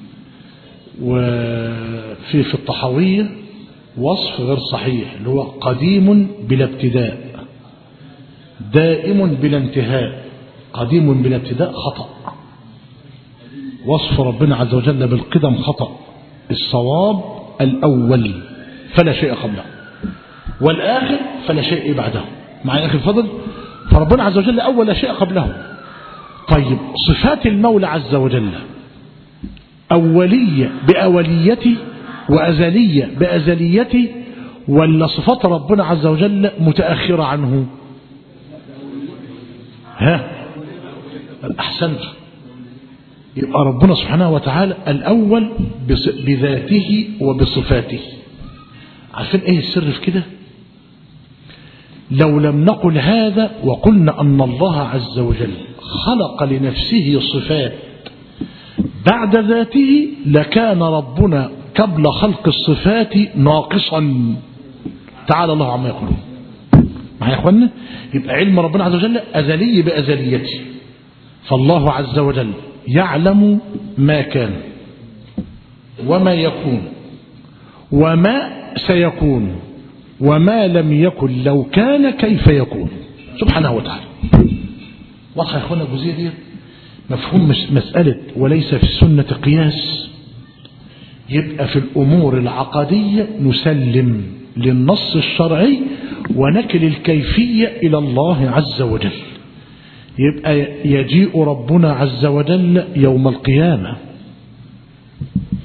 وفي في الطحاوية وصف غير صحيح اللي هو قديم بلا ابتداء دائم بلا انتهاء قديم بلا ابتداء خطأ وصف ربنا عز وجل بالقدم خطأ الصواب الأول فلا شيء قبله والآخر فلا شيء بعده مع أخي الفضل فربنا عز وجل أول لا شيء قبله طيب صفات المولى عز وجل أولية بأوليته وأزلية بأزليته ولا صفات ربنا عز وجل متأخرة عنه ها أحسنت يبقى ربنا سبحانه وتعالى الأول بص- بذاته وبصفاته عارفين ايه السر في كده لو لم نقل هذا وقلنا أن الله عز وجل خلق لنفسه صفات بعد ذاته لكان ربنا قبل خلق الصفات ناقصا تعالى الله عما يقولون معايا يا اخوانا يبقى علم ربنا عز وجل أزلي بأزليته فالله عز وجل يعلم ما كان وما يكون وما سيكون وما لم يكن لو كان كيف يكون سبحانه وتعالى واضحة يا اخوانا الجزئية دي مفهوم مس- مسألة وليس في السنة قياس يبقى في الأمور العقدية نسلم للنص الشرعي ونكل الكيفية إلى الله عز وجل يبقى يجيء ربنا عز وجل يوم القيامة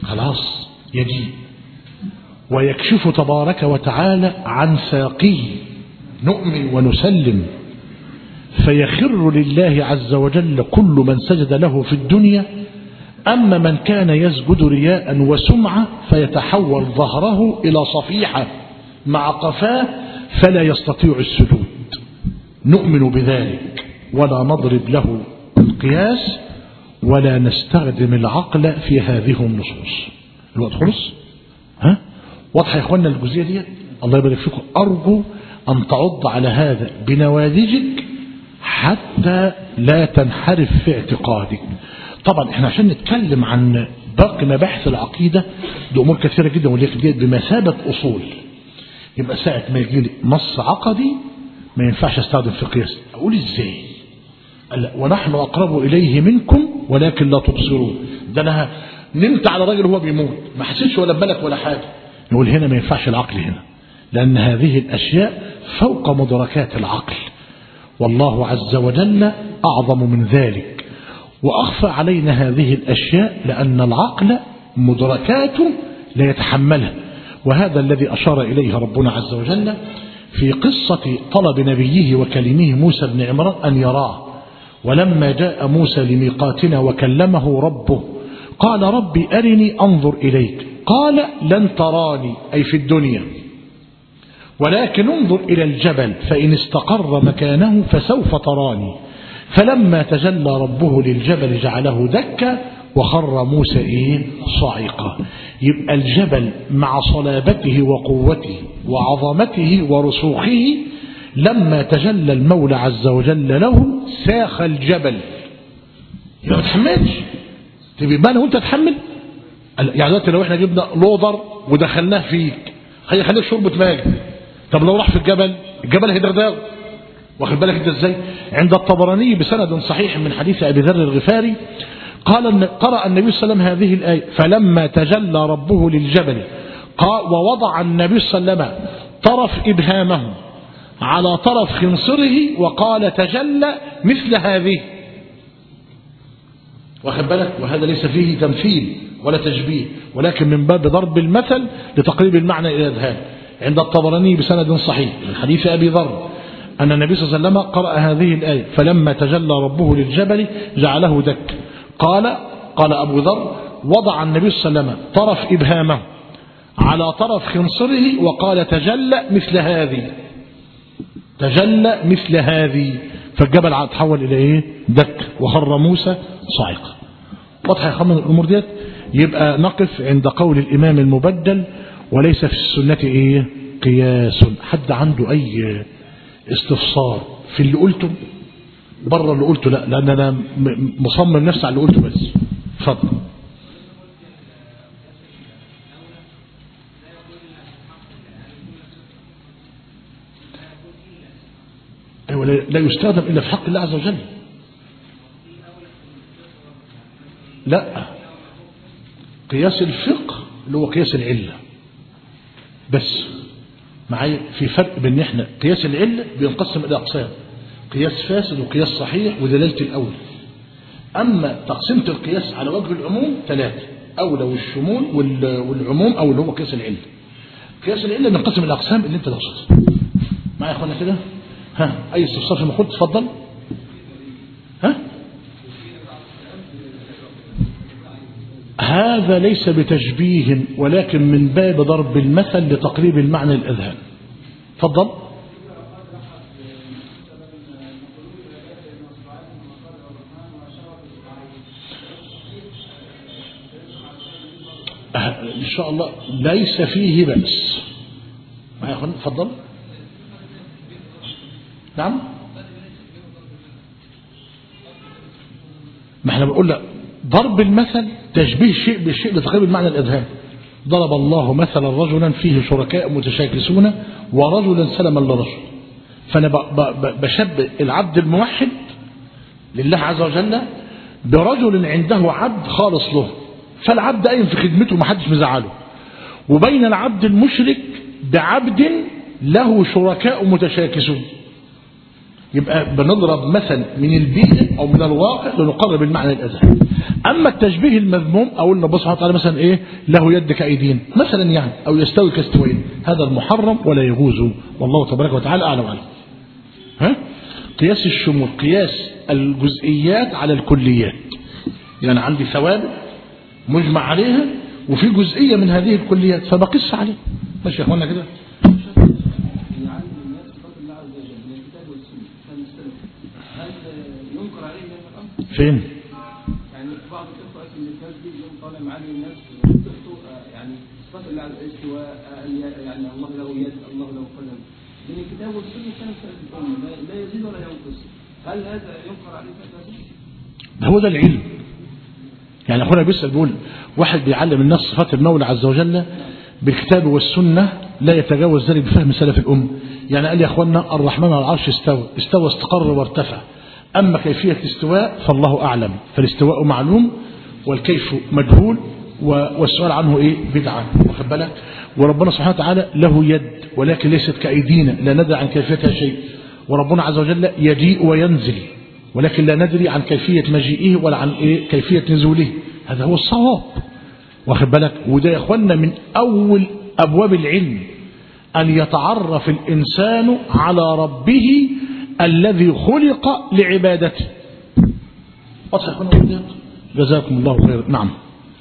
خلاص يجيء ويكشف تبارك وتعالى عن ساقيه نؤمن ونسلم فيخر لله عز وجل كل من سجد له في الدنيا أما من كان يسجد رياء وسمعة فيتحول ظهره إلى صفيحة مع قفاه فلا يستطيع السجود نؤمن بذلك ولا نضرب له القياس ولا نستخدم العقل في هذه النصوص الوقت خلص ها واضحة يا اخوانا الجزئية دي الله يبارك فيكم أرجو أن تعض على هذا بنوادجك حتى لا تنحرف في اعتقادك طبعا احنا عشان نتكلم عن باقي مباحث العقيدة دي أمور كثيرة جدا ولكن دي بمثابة أصول يبقى ساعة ما يجي لي نص عقدي ما ينفعش استخدم في قياس أقول إزاي قال ونحن أقرب إليه منكم ولكن لا تبصرون ده أنا نمت على راجل وهو بيموت ما حسيتش ولا بالك ولا حاجة نقول هنا ما ينفعش العقل هنا لأن هذه الأشياء فوق مدركات العقل والله عز وجل أعظم من ذلك وأخفى علينا هذه الأشياء لأن العقل مدركاته لا يتحملها وهذا الذي أشار إليه ربنا عز وجل في قصة طلب نبيه وكلمه موسى بن عمران أن يراه ولما جاء موسى لميقاتنا وكلمه ربه قال ربي أرني أنظر إليك قال لن تراني أي في الدنيا ولكن انظر إلى الجبل فإن استقر مكانه فسوف تراني فلما تجلى ربه للجبل جعله دكا وخر موسى إيه صاعقا يبقى الجبل مع صلابته وقوته وعظمته ورسوخه لما تجلى المولى عز وجل له ساخ الجبل يبقى ما تحملش تبقى انا وانت تحمل يعني دلوقتي لو احنا جبنا لودر ودخلناه فيك هيخليك شربة ماء طب لو راح في الجبل الجبل هيدغدغ واخد بالك انت ازاي عند الطبراني بسند صحيح من حديث ابي ذر الغفاري قال ان قرأ النبي صلى الله عليه وسلم هذه الآية فلما تجلى ربه للجبل قال ووضع النبي صلى الله عليه وسلم طرف إبهامه على طرف خنصره وقال تجلى مثل هذه واخد بالك وهذا ليس فيه تمثيل ولا تشبيه ولكن من باب ضرب المثل لتقريب المعنى إلى الأذهان عند الطبراني بسند صحيح من حديث أبي ذر أن النبي صلى الله عليه وسلم قرأ هذه الآية فلما تجلى ربه للجبل جعله دك قال قال أبو ذر وضع النبي صلى الله عليه وسلم طرف إبهامه على طرف خنصره وقال تجلى مثل هذه تجلى مثل هذه فالجبل تحول إلى إيه دك وخر موسى صاعقا واضح يا خمن الأمور ديت يبقى نقف عند قول الإمام المبدل وليس في السنة إيه قياس حد عنده أي استفسار في اللي قلته بره اللي قلته لا لأن أنا مصمم نفسي على اللي قلته بس اتفضل أيوة لا يستخدم إلا في حق الله عز وجل لا قياس الفقه اللي هو قياس العلة بس معايا في فرق بين احنا قياس العلة بينقسم إلى أقسام قياس فاسد وقياس صحيح ودلالة الأولى أما تقسيمة القياس على وجه العموم ثلاثة أولى والشمول والعموم أو اللي هو قياس العلة قياس العلة بينقسم إلى أقسام اللي أنت تقصدها معايا يا أخوانا كده ها أي استفسار في المخوض تفضل ها هذا ليس بتشبيه ولكن من باب ضرب المثل لتقريب المعنى الأذهان تفضل إن شاء الله ليس فيه بأس معايا يا أخوان تفضل نعم ما احنا بنقول لك ضرب المثل تشبيه شيء بالشيء لتقريب المعنى الأذهان ضرب الله مثلا رجلا فيه شركاء متشاكسون ورجلا سلما لرجل فأنا بشبه العبد الموحد لله عز وجل برجل عنده عبد خالص له فالعبد قايم في خدمته ما حدش مزعله وبين العبد المشرك بعبد له شركاء متشاكسون يبقى بنضرب مثل من البيئة أو من الواقع لنقرب المعنى الأذهان أما التشبيه المذموم أو أن الله سبحانه وتعالى مثلا إيه له يد كأيدين مثلا يعني أو يستوي كاستوين هذا المحرم ولا يجوز والله تبارك وتعالى أعلم عنه ها قياس الشمول قياس الجزئيات على الكليات يعني عندي ثوابت مجمع عليها وفي جزئية من هذه الكليات فبقص عليه ماشي يا اخوانا كده يعلم الناس صفات الله عز وجل من الكتاب والسنة كان السلف هل ينكر عليه هذا الأمر؟ فين يعني بعض الإخوة أصلا من الناس دي يوم طالع معالي الناس وتخطوا آه، يعني صفات الله عز وجل استواء آه، اليد- يعني الله له يد الله له قدم من الكتاب والسنة كان سلف الأمة لا- لا يزيد ولا ينقص هل هذا ينكر عليه في أساسه؟ ده هو ده العلم يعني اخونا بيسأل بيقول واحد بيعلم الناس صفات المولى عز وجل بالكتاب والسنة لا يتجاوز ذلك بفهم سلف الأم يعني قال يا اخوانا الرحمن على العرش استوى استوى استقر وارتفع أما كيفية الاستواء فالله أعلم فالاستواء معلوم والكيف مجهول و- والسؤال عنه ايه بدعة واخد بالك وربنا سبحانه وتعالى له يد ولكن ليست كأيدينا لا ندري عن كيفيتها شيء وربنا عز وجل يجيء وينزل ولكن لا ندري عن كيفية مجيئه ولا عن إيه كيفية نزوله هذا هو الصواب واخد بالك وده يا اخوانا من أول أبواب العلم أن يتعرف الإنسان على ربه الذي خلق لعبادته واضح يا اخوانا ولا لا؟ جزاكم الله خيرا نعم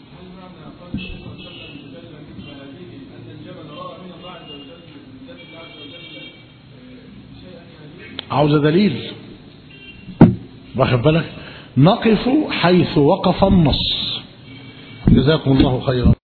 عاوز دليل واخد بالك نقف حيث وقف النص جزاكم الله خيرا